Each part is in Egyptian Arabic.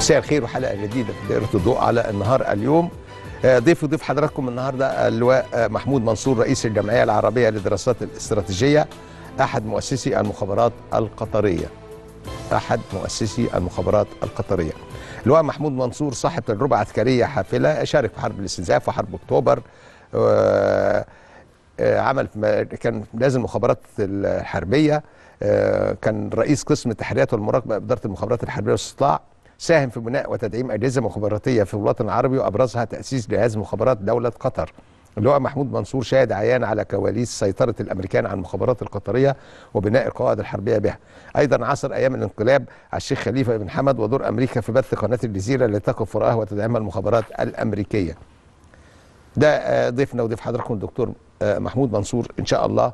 مساء الخير وحلقه جديده في دائره الضوء على النهار اليوم آه، ضيف ضيف حضراتكم النهارده اللواء آه، محمود منصور رئيس الجمعيه العربيه للدراسات الاستراتيجيه احد مؤسسي المخابرات القطريه احد مؤسسي المخابرات القطريه اللواء محمود منصور صاحب تجربه عسكريه حافله شارك في حرب الاستنزاف وحرب اكتوبر آه، آه، عمل في م- كان لازم المخابرات الحربيه آه، كان رئيس قسم التحريات والمراقبه باداره المخابرات الحربيه والاستطلاع ساهم في بناء وتدعيم اجهزه مخابراتيه في الوطن العربي وابرزها تاسيس جهاز مخابرات دوله قطر اللواء محمود منصور شاهد عيان على كواليس سيطره الامريكان على المخابرات القطريه وبناء القواعد الحربيه بها ايضا عصر ايام الانقلاب على الشيخ خليفه بن حمد ودور امريكا في بث قناه الجزيره التي تقف وراءها وتدعمها المخابرات الامريكيه ده آه، ضيفنا وضيف حضراتكم الدكتور آه، محمود منصور ان شاء الله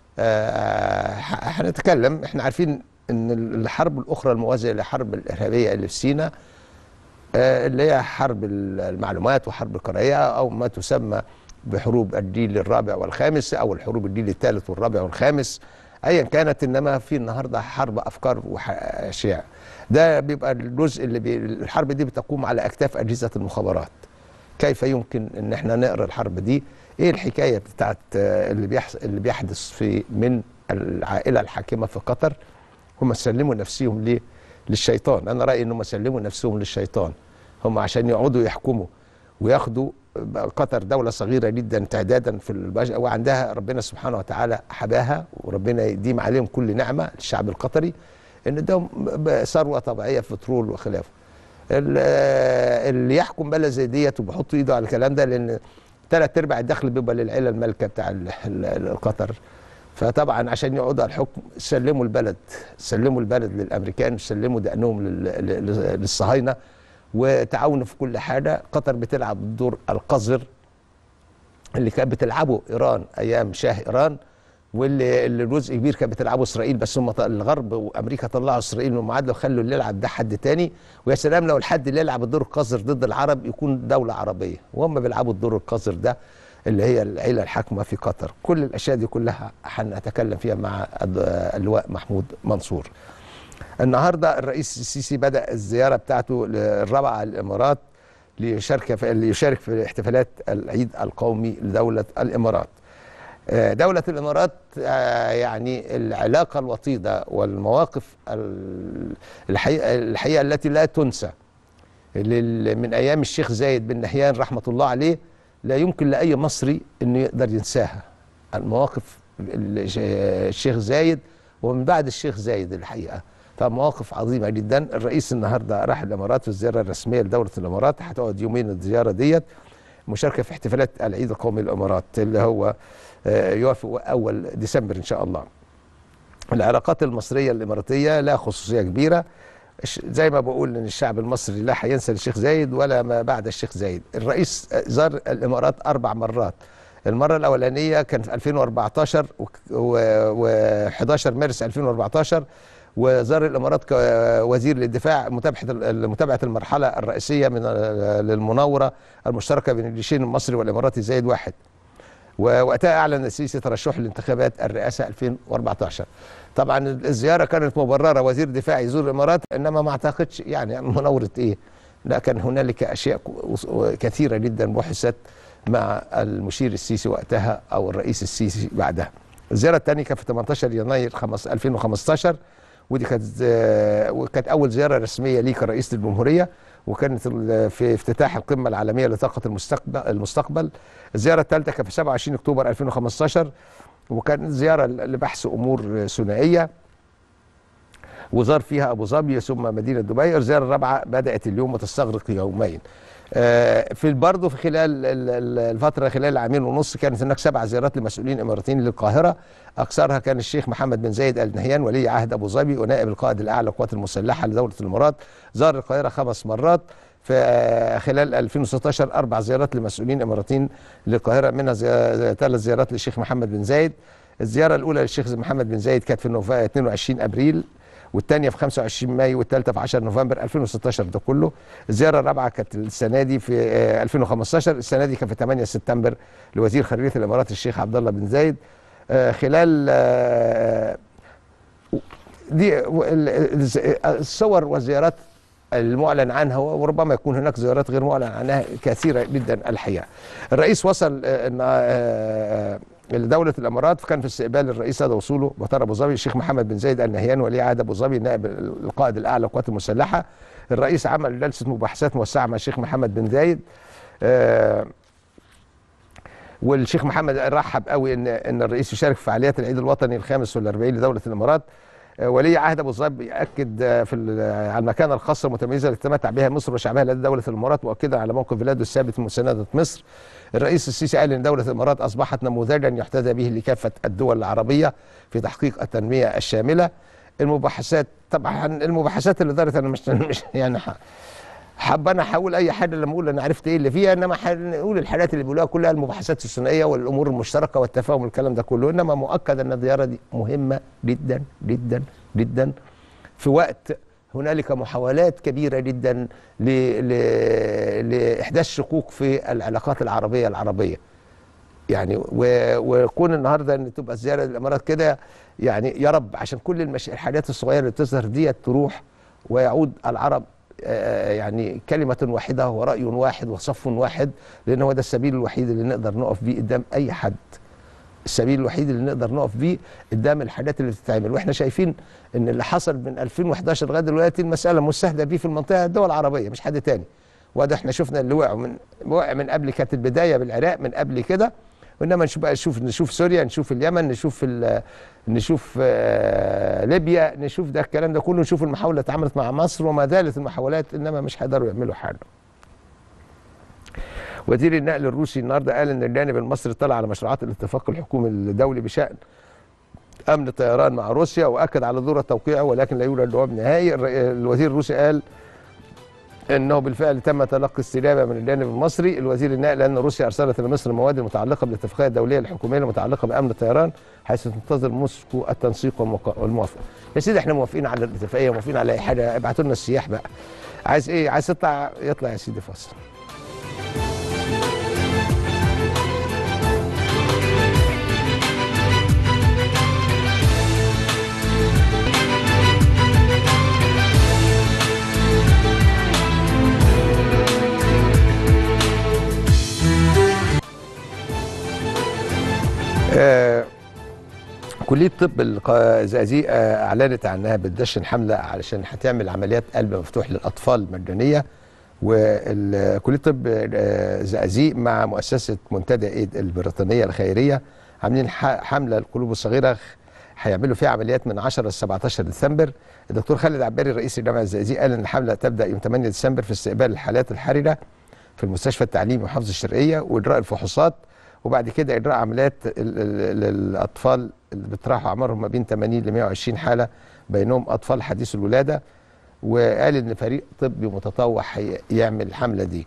آه، ح- هنتكلم احنا عارفين ان الحرب الاخرى الموازيه للحرب الارهابيه اللي في سيناء آه، اللي هي حرب المعلومات وحرب القرايه او ما تسمى بحروب الجيل الرابع والخامس او الحروب الجيل الثالث والرابع والخامس ايا كانت انما في النهارده حرب افكار واشياء ده بيبقى الجزء اللي بي الحرب دي بتقوم على اكتاف اجهزه المخابرات كيف يمكن ان احنا نقرا الحرب دي ايه الحكايه بتاعت آه، اللي بيحصل اللي بيحدث في من العائله الحاكمه في قطر هم سلموا نفسهم ليه للشيطان انا رايي انهم سلموا نفسهم للشيطان هم عشان يقعدوا يحكموا وياخدوا قطر دولة صغيرة جدا تعدادا في البشر وعندها ربنا سبحانه وتعالى حباها وربنا يديم عليهم كل نعمة للشعب القطري ان ده ثروة طبيعية في بترول وخلافه ال- اللي يحكم بلد زي ديت وبيحط ايده على الكلام ده لان ثلاث ارباع الدخل بيبقى للعيله المالكه بتاع ال- ال- القطر فطبعا عشان يقعدوا على الحكم سلموا البلد سلموا البلد للامريكان سلموا دقنهم لل- لل- للصهاينه وتعاونوا في كل حاجه قطر بتلعب دور القذر اللي كانت بتلعبه ايران ايام شاه ايران واللي اللي جزء كبير كانت بتلعبه اسرائيل بس هم ط- الغرب وامريكا طلعوا اسرائيل من المعادله وخلوا اللي يلعب ده حد تاني ويا سلام لو الحد اللي يلعب الدور القذر ضد العرب يكون دوله عربيه وهم بيلعبوا الدور القذر ده اللي هي العيله الحاكمه في قطر كل الاشياء دي كلها هنتكلم فيها مع الد- اللواء محمود منصور النهارده الرئيس السيسي بدا الزياره بتاعته الرابعه على الامارات ليشارك في ليشارك في احتفالات العيد القومي لدوله الامارات. آه، دولة الإمارات آه، يعني العلاقة الوطيدة والمواقف ال- الحقيقة, الحقيقة التي لا تنسى لل- من أيام الشيخ زايد بن نهيان رحمة الله عليه لا يمكن لأي مصري أنه يقدر ينساها المواقف ال- الشيخ زايد ومن بعد الشيخ زايد الحقيقة فمواقف عظيمة جدا الرئيس النهاردة راح الإمارات في الزيارة الرسمية لدولة الإمارات هتقعد يومين الزيارة ديت مشاركة في احتفالات العيد القومي للإمارات اللي هو آه، يوافق أول ديسمبر إن شاء الله العلاقات المصرية الإماراتية لها خصوصية كبيرة الش- زي ما بقول ان الشعب المصري لا هينسى الشيخ زايد ولا ما بعد الشيخ زايد الرئيس زار الامارات اربع مرات المره الاولانيه كان في 2014 و11 مارس 2014 وزار الامارات كوزير للدفاع متابعه متابعه المرحله الرئيسيه من للمناوره المشتركه بين الجيشين المصري والاماراتي زايد واحد ووقتها اعلن السيسي ترشحه لانتخابات الرئاسه 2014 طبعا الزياره كانت مبرره وزير دفاع يزور الامارات انما ما اعتقدش يعني مناوره ايه لا كان هنالك اشياء ك- كثيره جدا بحثت مع المشير السيسي وقتها او الرئيس السيسي بعدها الزياره الثانيه كانت في 18 يناير خمس- 2015 ودي كانت آه، وكانت اول زياره رسميه ليه كرئيس للجمهوريه وكانت ال- في افتتاح القمه العالميه لطاقه المستقبل المستقبل الزياره الثالثه كانت في 27 اكتوبر 2015 وكانت زياره لبحث امور ثنائيه وزار فيها ابو ظبي ثم مدينه دبي الزياره الرابعه بدات اليوم وتستغرق يومين آه، في برضه في خلال ال- ال- الفتره خلال العامين ونص كانت هناك سبع زيارات لمسؤولين اماراتيين للقاهره اكثرها كان الشيخ محمد بن زايد ال نهيان ولي عهد ابو ظبي ونائب القائد الاعلى للقوات المسلحه لدوله الامارات زار القاهره خمس مرات في آه، خلال 2016 اربع زيارات لمسؤولين اماراتيين للقاهره منها زي- ثلاث زيارات للشيخ محمد بن زايد الزياره الاولى للشيخ محمد بن زايد كانت في نوفا- 22 ابريل والثانيه في 25 مايو والثالثه في 10 نوفمبر 2016 ده كله الزياره الرابعه كانت السنه دي في آه، 2015 السنه دي كانت في 8 سبتمبر لوزير خارجيه الامارات الشيخ عبد الله بن زايد آه، خلال آه، دي و- ال- ال- الصور والزيارات المعلن عنها وربما يكون هناك زيارات غير معلن عنها كثيره جدا الحقيقه. الرئيس وصل آه، ان آه، لدولة الامارات فكان في استقبال الرئيس هذا وصوله مطار ابو ظبي الشيخ محمد بن زايد النهيان ولي عهد ابو ظبي نائب القائد الاعلى للقوات المسلحه الرئيس عمل جلسه مباحثات موسعه مع الشيخ محمد بن زايد آه، والشيخ محمد رحب قوي ان ان الرئيس يشارك في فعاليات العيد الوطني الخامس والاربعين لدوله الامارات آه، ولي عهد ابو ظبي اكد آه، في ال- آه، على المكانه الخاصه المتميزه التي تمتع بها مصر وشعبها لدى دوله الامارات واكدا على موقف بلاده الثابت من مسانده مصر. الرئيس السيسي قال ان دوله الامارات اصبحت نموذجا يحتذى به لكافه الدول العربيه في تحقيق التنميه الشامله. المباحثات طبعا المباحثات اللي دارت انا مش مش يعني ح- حابب انا احاول اي حاجه لما اقول انا عرفت ايه اللي فيها انما هنقول الحاجات اللي بيقولوها كلها المباحثات الثنائيه والامور المشتركه والتفاهم والكلام ده كله انما مؤكد ان الزياره دي مهمه جدا جدا جدا في وقت هنالك محاولات كبيره جدا ل... ل... لاحداث شقوق في العلاقات العربيه العربيه يعني و... وكون النهارده ان تبقى الزياره للامارات كده يعني يا رب عشان كل المش... الحاجات الصغيره اللي بتظهر ديت تروح ويعود العرب آه، يعني كلمة واحدة ورأي واحد وصف واحد لأن هو ده السبيل الوحيد اللي نقدر نقف بيه قدام أي حد السبيل الوحيد اللي نقدر نقف بيه قدام الحاجات اللي بتتعمل واحنا شايفين ان اللي حصل من 2011 لغايه دلوقتي المساله مستهدف بيه في المنطقه الدول العربيه مش حد تاني وده احنا شفنا اللي وقعوا من وقع من قبل كانت البدايه بالعراق من قبل كده وانما نشوف بقى نشوف نشوف سوريا نشوف اليمن نشوف ال- نشوف آه، ليبيا نشوف ده الكلام ده كله نشوف المحاوله اللي اتعملت مع مصر وما زالت المحاولات انما مش هيقدروا يعملوا حاجه وزير النقل الروسي النهارده قال ان الجانب المصري طلع على مشروعات الاتفاق الحكومي الدولي بشان امن الطيران مع روسيا واكد على ضروره توقيعه ولكن لا يوجد جواب نهائي الر- الوزير الروسي قال انه بالفعل تم تلقي استجابه من الجانب المصري الوزير النقل ان روسيا ارسلت لمصر المواد المتعلقه بالاتفاقيه الدوليه الحكوميه المتعلقه بامن الطيران حيث تنتظر موسكو التنسيق والموق- والموافقه يا سيدي احنا موافقين على الاتفاقيه موافقين على اي حاجه ابعتوا لنا السياح بقى عايز ايه عايز تطلع يطلع يا سيدي فاصل آه، كلية طب الزقازيق آه، أعلنت عنها بتدشن حملة علشان هتعمل عمليات قلب مفتوح للأطفال مجانية وكلية طب آه، الزقازيق مع مؤسسة منتدى إيد البريطانية الخيرية عاملين ح- حملة القلوب الصغيرة هيعملوا فيها عمليات من 10 ل 17 ديسمبر الدكتور خالد عباري رئيس الجامعة الزقازيق قال إن الحملة تبدأ يوم 8 ديسمبر في استقبال الحالات الحرجة في المستشفى التعليمي محافظة الشرقية وإجراء الفحوصات وبعد كده اجراء عمليات ال- ال- للاطفال اللي بيطرحوا اعمارهم ما بين 80 ل 120 حاله بينهم اطفال حديث الولاده وقال ان فريق طبي متطوع هي- يعمل الحمله دي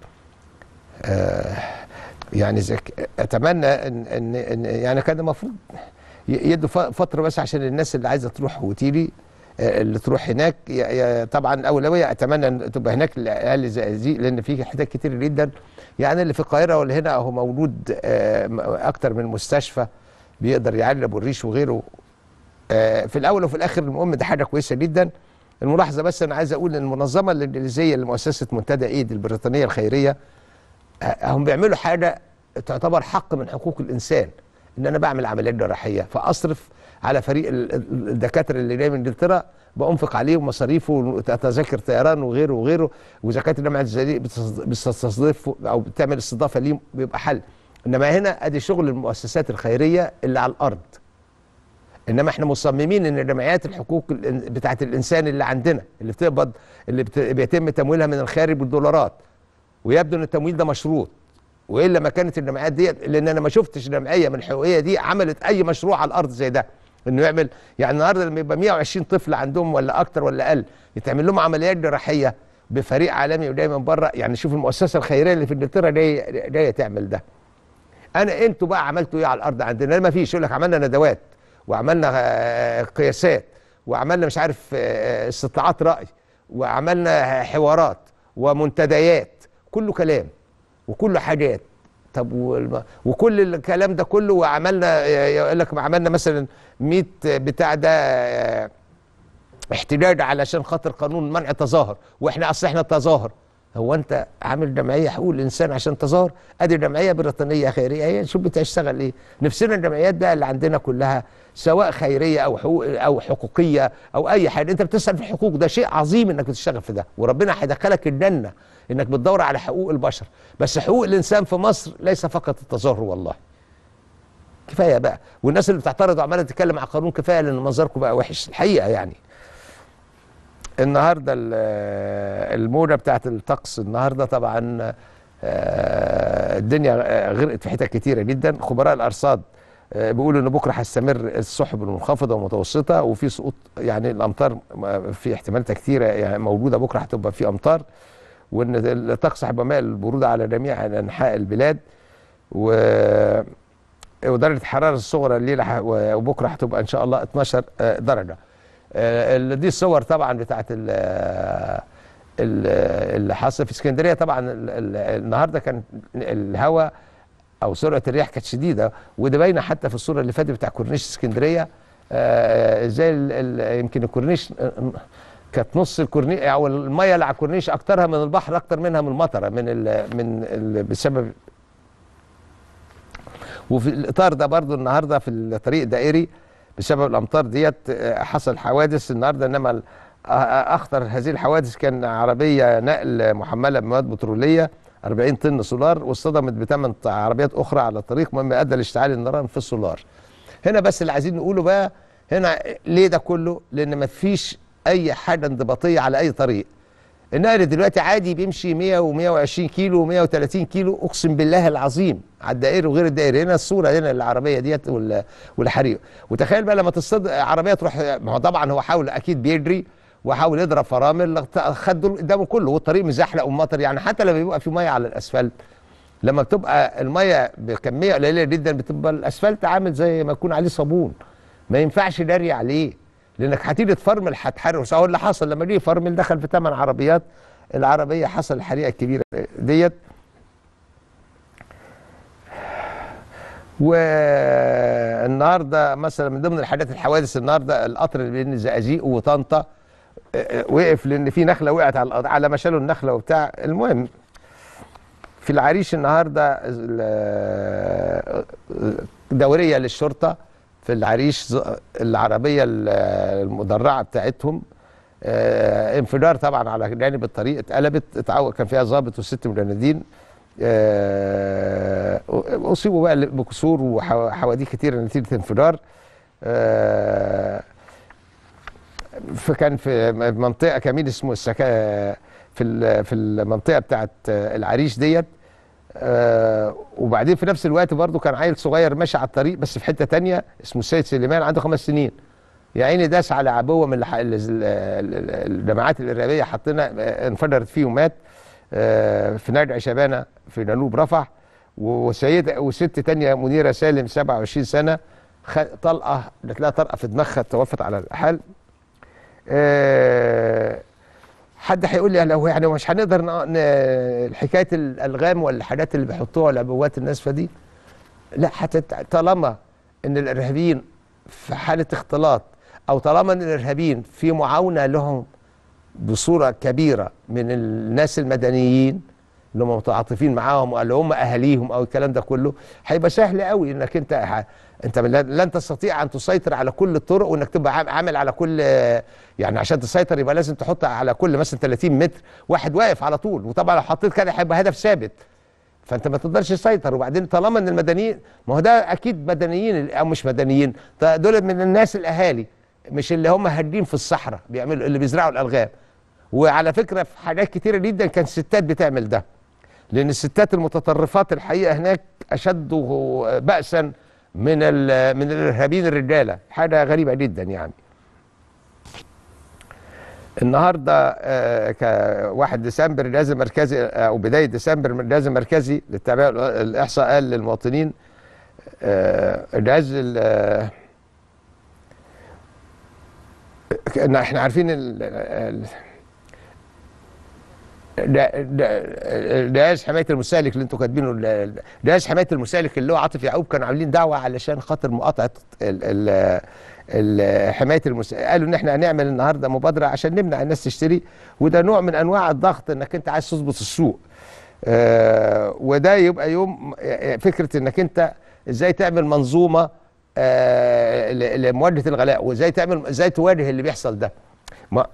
آه يعني زك اتمنى ان ان, إن يعني كان المفروض ي- يدوا ف- فتره بس عشان الناس اللي عايزه تروح وتيجي آه، اللي تروح هناك ي- ي- طبعا الاولويه اتمنى ان تبقى هناك لاقل زقازيق لان في حتت كتير جدا يعني اللي في القاهره واللي هنا اهو مولود آه، م- اكتر من مستشفى بيقدر يعلب والريش وغيره آه، في الاول وفي الاخر المهم ده حاجه كويسه جدا الملاحظه بس انا عايز اقول ان المنظمه الانجليزيه لمؤسسه منتدى ايد البريطانيه الخيريه آه، هم بيعملوا حاجه تعتبر حق من حقوق الانسان ان انا بعمل عمليات جراحيه فاصرف على فريق ال- ال- الدكاتره اللي جاي من انجلترا بانفق عليهم مصاريفه وتذاكر طيران وغيره وغيره واذا كانت الجامعه الزقازيق بتستض- بتستضيف او بتعمل استضافه ليهم بيبقى حل انما هنا ادي شغل المؤسسات الخيريه اللي على الارض انما احنا مصممين ان جمعيات الحقوق الإن- بتاعت الانسان اللي عندنا اللي بتقبض اللي بت- بيتم تمويلها من الخارج بالدولارات ويبدو ان التمويل ده مشروط والا ما كانت الجمعيات ديت لان انا ما شفتش جمعيه من الحقوقيه دي عملت اي مشروع على الارض زي ده انه يعمل يعني النهارده لما يبقى 120 طفل عندهم ولا اكتر ولا اقل يتعمل لهم عمليات جراحيه بفريق عالمي وجاي من بره يعني شوف المؤسسه الخيريه اللي في انجلترا جايه جايه تعمل ده انا انتوا بقى عملتوا ايه على الارض عندنا ما فيش يقول لك عملنا ندوات وعملنا آه، قياسات وعملنا مش عارف آه، استطلاعات راي وعملنا حوارات ومنتديات كله كلام وكله حاجات طب والم... وكل الكلام ده كله وعملنا يقول لك عملنا مثلا 100 بتاع ده آه، احتجاج علشان خاطر قانون منع التظاهر واحنا اصل احنا التظاهر هو انت عامل جمعيه حقوق الانسان عشان تظاهر ادي جمعيه بريطانيه خيريه هي شوف بتشتغل ايه نفسنا الجمعيات بقى اللي عندنا كلها سواء خيريه او حقوق او حقوقيه او اي حاجه انت بتسال في الحقوق ده شيء عظيم انك بتشتغل في ده وربنا هيدخلك الجنه انك بتدور على حقوق البشر بس حقوق الانسان في مصر ليس فقط التظاهر والله كفايه بقى والناس اللي بتعترض وعماله تتكلم على قانون كفايه لان منظركم بقى وحش الحقيقه يعني النهارده ال- الموجه بتاعت الطقس النهارده طبعا آه، الدنيا آه، غرقت في حتت كتيره جدا خبراء الارصاد آه، بيقولوا ان بكره هتستمر السحب المنخفضه والمتوسطه وفي سقوط يعني الامطار م- في احتمالات كتيره يعني موجوده بكره هتبقى في امطار وان الطقس هيبقى مائل البروده على جميع انحاء البلاد و ودرجه الحراره الصغرى الليله ح- وبكره هتبقى ان شاء الله 12 آه، درجه آه، ال- دي الصور طبعا بتاعت ال- ال- اللي حصل في اسكندريه طبعا ال- ال- النهارده كان الهواء او سرعه الرياح كانت شديده وده باينه حتى في الصوره اللي فاتت بتاع كورنيش اسكندريه آه، زي ال- ال- يمكن الكورنيش آه، كانت نص الكورنيش او الميه اللي على الكورنيش اكترها من البحر اكتر منها من المطره من ال من ال بسبب وفي الاطار ده برضو النهارده في الطريق الدائري بسبب الامطار ديت آه، حصل حوادث النهارده انما ال- آه، آه، اخطر هذه الحوادث كان عربيه نقل محمله بمواد بتروليه 40 طن سولار واصطدمت بثمان عربيات اخرى على الطريق مما ادى لاشتعال النيران في السولار. هنا بس اللي عايزين نقوله بقى هنا ليه ده كله؟ لان ما فيش اي حاجه انضباطيه على اي طريق. النقل دلوقتي عادي بيمشي 100 و120 كيلو و130 كيلو اقسم بالله العظيم على الدائري وغير الدائري هنا الصوره هنا العربيه ديت وال- والحريق وتخيل بقى لما تصطد عربيه تروح ما هو طبعا هو حاول اكيد بيجري وحاول يضرب فرامل خد قدامه كله والطريق مزحلق ومطر يعني حتى لما بيبقى في ميه على الاسفلت لما بتبقى الميه بكميه قليله جدا بتبقى الاسفلت عامل زي ما يكون عليه صابون ما ينفعش جري عليه لانك هتيجي تفرمل هتحرق اهو اللي حصل لما جه يفرمل دخل في ثمان عربيات العربيه حصل الحريقه الكبيره ديت والنهارده مثلا من ضمن الحاجات الحوادث النهارده القطر اللي بين الزقازيق وطنطا آه، آه، وقف لان في نخله وقعت على الأرض- على ما شالوا النخله وبتاع المهم في العريش النهارده ال- دوريه للشرطه في العريش ز- العربيه ال- المدرعه بتاعتهم آه، انفجار طبعا على جانب الطريق اتقلبت اتعو- كان فيها ضابط وست مجندين آه، اصيبوا بقى بكسور وحواديت كتيره نتيجه انفجار آه، فكان في منطقه كمين اسمه السكا في ال- في المنطقه بتاعت العريش ديت آه وبعدين في نفس الوقت برضو كان عيل صغير ماشي على الطريق بس في حته تانية اسمه السيد سليمان عنده خمس سنين يا عيني داس على عبوه من الح- ال- ال- ال- الجماعات الارهابيه حطينا آه، انفجرت فيه ومات آه في نرجع شبانه في جنوب رفح وسيده وست تانية منيره سالم 27 سنه خ- طلقه جات لها طلقه في دماغها توفت على الحال آه، حد هيقول لي لو يعني مش هنقدر ن- ن- حكايه الالغام والحاجات اللي بيحطوها العبوات الناسفه دي لا حتت طالما ان الارهابيين في حاله اختلاط او طالما ان الارهابيين في معاونه لهم بصوره كبيره من الناس المدنيين اللي هم متعاطفين معاهم او اللي هم اهاليهم او الكلام ده كله هيبقى سهل قوي انك انت ح- انت لن لن تستطيع ان تسيطر على كل الطرق وانك تبقى عام- عامل على كل يعني عشان تسيطر يبقى لازم تحط على كل مثلا 30 متر واحد واقف على طول وطبعا لو حطيت كده هيبقى هدف ثابت فانت ما تقدرش تسيطر وبعدين طالما ان المدنيين ما هو ده اكيد مدنيين او مش مدنيين ده دول من الناس الاهالي مش اللي هم هادين في الصحراء بيعملوا اللي بيزرعوا الالغام وعلى فكره في حاجات كتيره جدا كان ستات بتعمل ده لان الستات المتطرفات الحقيقه هناك اشد بأسا من ال- من الارهابيين الرجاله حاجه غريبه جدا يعني النهارده آه، كواحد ديسمبر الجهاز المركزي او بدايه ديسمبر من الجهاز المركزي للتعبئه الاحصاء قال للمواطنين آه، الجهاز ال- آه، إن احنا عارفين ال- ال- ده ده جهاز حمايه المستهلك اللي انتوا كاتبينه ال- جهاز حمايه المستهلك اللي هو عاطف يعقوب كانوا عاملين دعوه علشان خاطر مقاطعه ال ال ال حمايه المستهلك قالوا ان احنا هنعمل النهارده مبادره عشان نمنع الناس تشتري وده نوع من انواع الضغط انك انت عايز تظبط السوق آه وده يبقى يوم فكره انك انت ازاي تعمل منظومه آه ل- لمواجهه الغلاء وازاي تعمل ازاي تواجه اللي بيحصل ده ما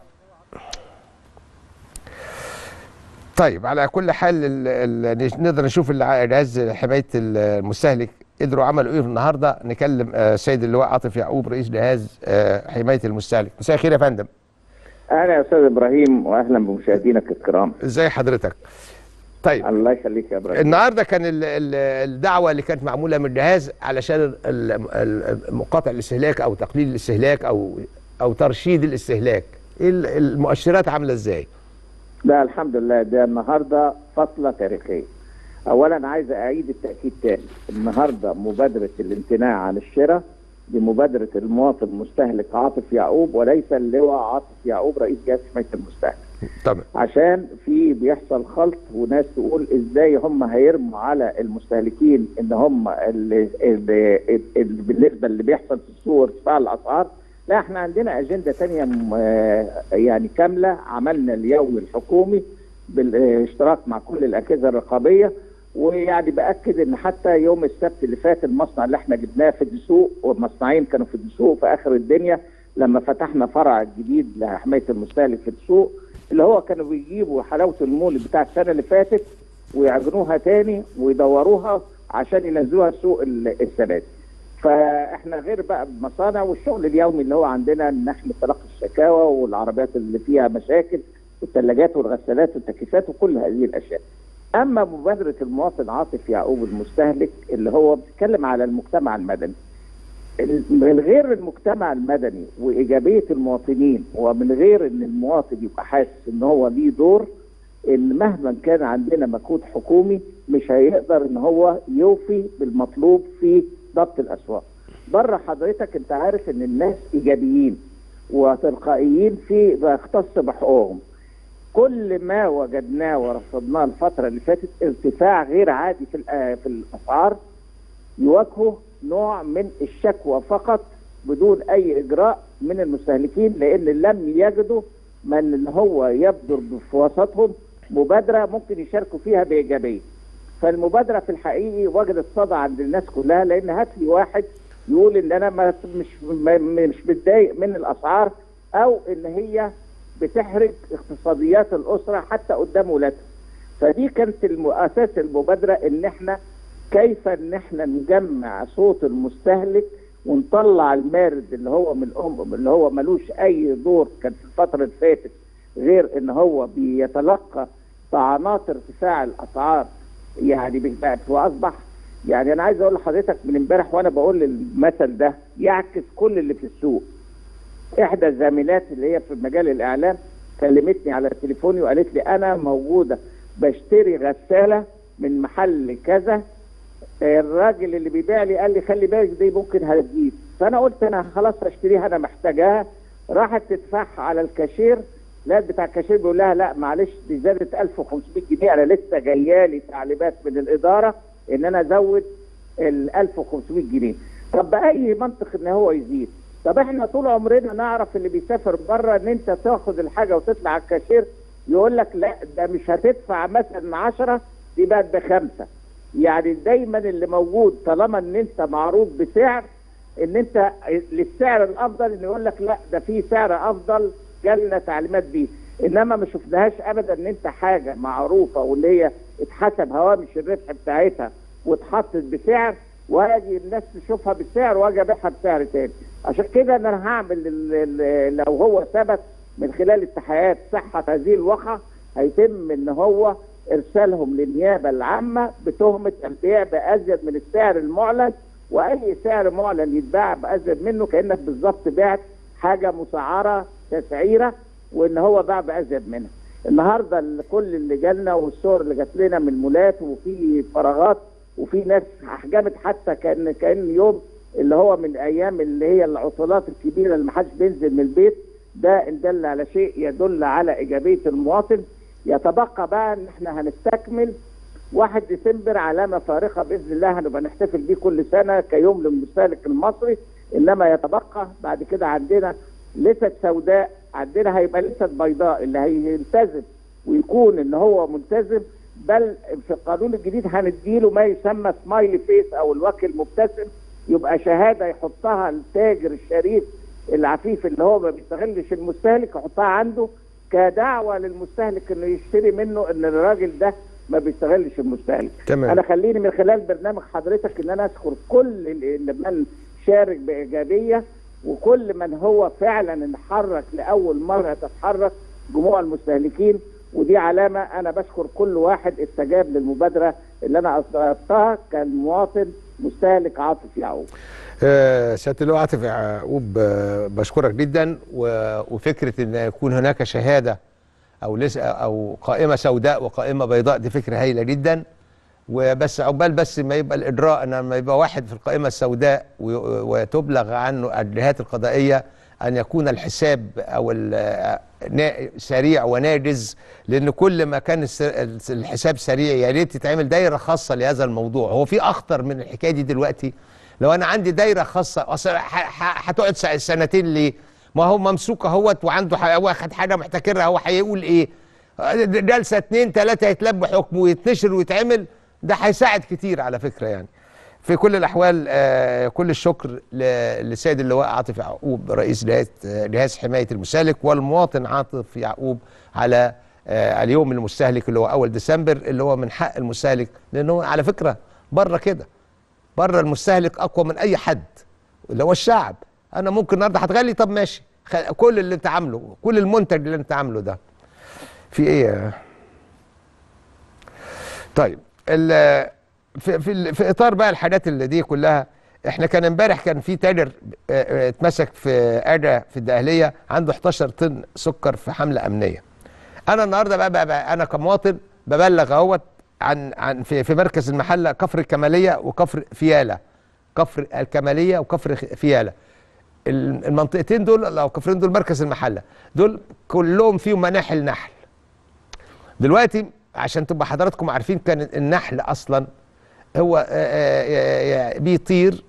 طيب على كل حال ال ال نقدر نشوف الع- جهاز حمايه المستهلك قدروا عملوا ايه النهارده نكلم آه، سيد اللواء عاطف يعقوب رئيس جهاز آه، حمايه المستهلك مساء الخير يا فندم اهلا يا استاذ ابراهيم واهلا بمشاهدينك الكرام ازاي حضرتك طيب الله يخليك يا ابراهيم النهارده كان ال- ال- الدعوه اللي كانت معموله من الجهاز علشان ال- ال- مقاطع الاستهلاك او تقليل الاستهلاك او او ترشيد الاستهلاك ايه ال- المؤشرات عامله ازاي لا الحمد لله ده النهارده فصله تاريخيه اولا عايز اعيد التاكيد تاني النهارده مبادره الامتناع عن الشراء دي مبادره المواطن المستهلك عاطف يعقوب وليس اللواء عاطف يعقوب رئيس جهاز حمايه المستهلك طبعا عشان في بيحصل خلط وناس تقول ازاي هم هيرموا على المستهلكين ان هم اللي اللي اللي بالنسبه اللي بيحصل في السوق ارتفاع الاسعار لا احنا عندنا اجنده تانية م- آه يعني كامله عملنا اليوم الحكومي بالاشتراك مع كل الاجهزه الرقابيه ويعني باكد ان حتى يوم السبت اللي فات المصنع اللي احنا جبناه في الدسوق والمصنعين كانوا في الدسوق في اخر الدنيا لما فتحنا فرع جديد لحمايه المستهلك في السوق اللي هو كانوا بيجيبوا حلاوه المولد بتاع السنه اللي فاتت ويعجنوها تاني ويدوروها عشان ينزلوها السوق ال- السنه دي. فاحنا غير بقى المصانع والشغل اليومي اللي هو عندنا ان احنا تلقي الشكاوى والعربيات اللي فيها مشاكل والثلاجات والغسالات والتكييفات وكل هذه الاشياء. اما مبادره المواطن عاطف يعقوب المستهلك اللي هو بيتكلم على المجتمع المدني. من غير المجتمع المدني وايجابيه المواطنين ومن غير ان المواطن يبقى حاسس ان هو ليه دور ان مهما كان عندنا مجهود حكومي مش هيقدر ان هو يوفي بالمطلوب في ضبط الاسواق. بره حضرتك انت عارف ان الناس ايجابيين وتلقائيين في بيختص بحقوقهم. كل ما وجدناه ورصدناه الفتره اللي فاتت ارتفاع غير عادي في الأ- في الاسعار يواجهه نوع من الشكوى فقط بدون اي اجراء من المستهلكين لان لم يجدوا من اللي هو يبدر في وسطهم مبادره ممكن يشاركوا فيها بايجابيه. فالمبادره في الحقيقي وجدت صدى عند الناس كلها لان هات لي واحد يقول ان انا ما مش ما مش متضايق من الاسعار او ان هي بتحرج اقتصاديات الاسره حتى قدام ولادها. فدي كانت الم- اساس المبادره ان احنا كيف ان احنا نجمع صوت المستهلك ونطلع المارد اللي هو من الام اللي هو ملوش اي دور كان في الفتره اللي فاتت غير ان هو بيتلقى طعنات ارتفاع الاسعار يعني بقت واصبح يعني انا عايز اقول لحضرتك من امبارح وانا بقول المثل ده يعكس كل اللي في السوق احدى الزميلات اللي هي في مجال الاعلام كلمتني على تليفوني وقالت لي انا موجوده بشتري غساله من محل كذا الراجل اللي بيبيع لي قال لي خلي بالك دي ممكن هتجيب فانا قلت انا خلاص هشتريها انا محتاجاها راحت تدفعها على الكاشير لا بتاع الكاشير بيقول لها لا معلش دي زادت 1500 جنيه انا لسه جايه لي تعليمات من الاداره ان انا ازود ال 1500 جنيه طب باي منطق ان هو يزيد طب احنا طول عمرنا نعرف اللي بيسافر بره ان انت تاخد الحاجه وتطلع على الكاشير يقول لك لا ده مش هتدفع مثلا 10 دي بقت بخمسه يعني دايما اللي موجود طالما ان انت معروض بسعر ان انت للسعر الافضل ان يقول لك لا ده في سعر افضل جالنا تعليمات بيه انما ما شفناهاش ابدا ان انت حاجه معروفه واللي هي اتحسب هوامش الربح بتاعتها واتحطت بسعر واجي الناس تشوفها بالسعر واجي ابيعها بسعر تاني عشان كده انا هعمل ال- ال- لو هو ثبت من خلال اتحادات صحه هذه الواقعه هيتم ان هو ارسالهم للنيابه العامه بتهمه البيع بازيد من السعر المعلن واي سعر معلن يتباع بازيد منه كانك بالظبط بعت حاجه مسعره تسعيره وان هو باع بازيد منها. النهارده ال- كل اللي جالنا والصور اللي جات لنا من مولات وفي فراغات وفي ناس احجمت حتى كان كان يوم اللي هو من ايام اللي هي العطلات الكبيره اللي ما حدش بينزل من البيت ده ان دل على شيء يدل على ايجابيه المواطن يتبقى بقى ان احنا هنستكمل 1 ديسمبر علامه فارقه باذن الله هنبقى نحتفل بيه كل سنه كيوم للمستهلك المصري انما يتبقى بعد كده عندنا لسد سوداء عندنا هيبقى لسد بيضاء اللي هيلتزم ويكون ان هو ملتزم بل في القانون الجديد هنديله ما يسمى سمايلي فيس او الوجه المبتسم يبقى شهاده يحطها التاجر الشريف العفيف اللي هو ما بيستغلش المستهلك يحطها عنده كدعوه للمستهلك انه يشتري منه ان الراجل ده ما بيستغلش المستهلك. تمام. انا خليني من خلال برنامج حضرتك ان انا اشكر كل اللي من شارك بايجابيه وكل من هو فعلا انحرك لاول مره تتحرك جموع المستهلكين ودي علامه انا بشكر كل واحد استجاب للمبادره اللي انا اصدرتها كمواطن مستهلك عاطف يعقوب. آه، سياده اللواء عاطف يعقوب آه، بشكرك جدا و- وفكره ان يكون هناك شهاده او لس او قائمه سوداء وقائمه بيضاء دي فكره هايله جدا وبس عقبال بس ما يبقى الاجراء ان لما يبقى واحد في القائمه السوداء وي- وتبلغ عنه الجهات القضائيه ان يكون الحساب او ال- نا- سريع وناجز لان كل ما كان الس- الحساب سريع يا ريت تتعمل دايره خاصه لهذا الموضوع هو في اخطر من الحكايه دي دلوقتي لو انا عندي دايره خاصه اصل ح- ح- هتقعد س- سنتين ليه ما هو ممسوك اهوت وعنده ح- واخد حاجه محتكرها هو هيقول ايه جلسه اتنين تلاته يتلب حكم ويتنشر ويتعمل ده هيساعد كتير على فكره يعني في كل الاحوال آه كل الشكر ل- للسيد اللواء عاطف يعقوب رئيس جهاز آه، جهاز حمايه المستهلك والمواطن عاطف يعقوب على آه اليوم المستهلك اللي هو اول ديسمبر اللي هو من حق المستهلك لانه على فكره بره كده بره المستهلك اقوى من اي حد اللي هو الشعب انا ممكن النهارده هتغلي طب ماشي خ- كل اللي انت عامله كل المنتج اللي انت عامله ده في ايه يا- طيب ال- في في ال- في اطار بقى الحاجات اللي دي كلها احنا كان امبارح كان في تاجر آه، آه، اتمسك في ادى في الدقهليه عنده 11 طن سكر في حمله امنيه انا النهارده بقى, بقى, بقى انا كمواطن ببلغ اهوت عن عن في, في مركز المحله كفر الكماليه وكفر فياله كفر الكماليه وكفر خ- فياله ال- المنطقتين دول او كفرين دول مركز المحله دول كلهم فيهم مناحل نحل دلوقتي عشان تبقى حضراتكم عارفين كان النحل اصلا هو آه، آه، آه، بيطير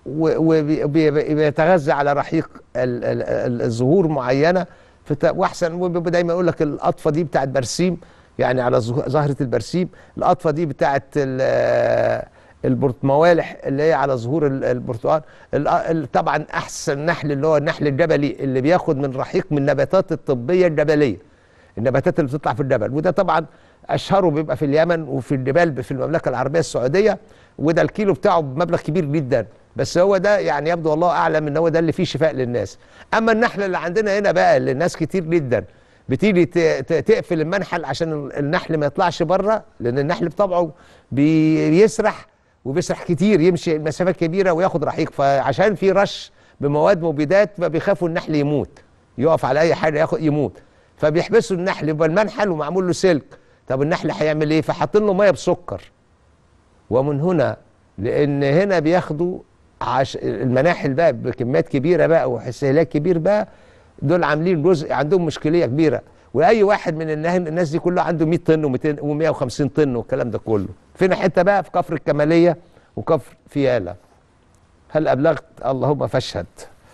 وبيتغذى على رحيق ال- ال- ال- الزهور معينه فت- واحسن وبيبقى دايما يقول لك القطفه دي بتاعت برسيم يعني على زه- زهره البرسيم القطفه دي بتاعت ال- آه، البرتموالح اللي هي على ظهور ال- البرتقال ال- ال- طبعا احسن نحل اللي هو النحل الجبلي اللي بياخد من رحيق من النباتات الطبيه الجبليه النباتات اللي بتطلع في الجبل وده طبعا اشهره بيبقى في اليمن وفي الجبال في المملكه العربيه السعوديه وده الكيلو بتاعه بمبلغ كبير جدا بس هو ده يعني يبدو الله اعلم ان هو ده اللي فيه شفاء للناس اما النحله اللي عندنا هنا بقى اللي الناس كتير جدا بتيجي ت- ت- تقفل المنحل عشان ال- النحل ما يطلعش بره لان النحل بطبعه بي- بيسرح وبيسرح كتير يمشي مسافات كبيره وياخد رحيق فعشان في رش بمواد مبيدات فبيخافوا النحل يموت يقف على اي حاجه ياخد يموت فبيحبسوا النحل يبقى المنحل ومعمول له سلك طب النحل هيعمل ايه فحاطين له ميه بسكر ومن هنا لان هنا بياخدوا عش... المناحل بقى بكميات كبيره بقى واستهلاك كبير بقى دول عاملين جزء عندهم مشكليه كبيره واي واحد من النه- الناس دي كلها عنده 100 طن و200 و150 طن والكلام ده كله فين حته بقى في كفر الكماليه وكفر فياله هل ابلغت اللهم فاشهد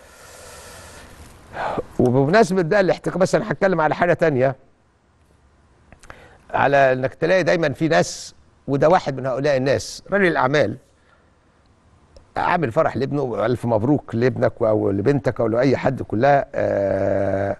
وبمناسبه ده الاحتكار بس انا هتكلم على حاجه تانية على انك تلاقي دايما في ناس وده واحد من هؤلاء الناس راجل الاعمال عامل فرح لابنه الف مبروك لابنك او لبنتك او لاي حد كلها آآ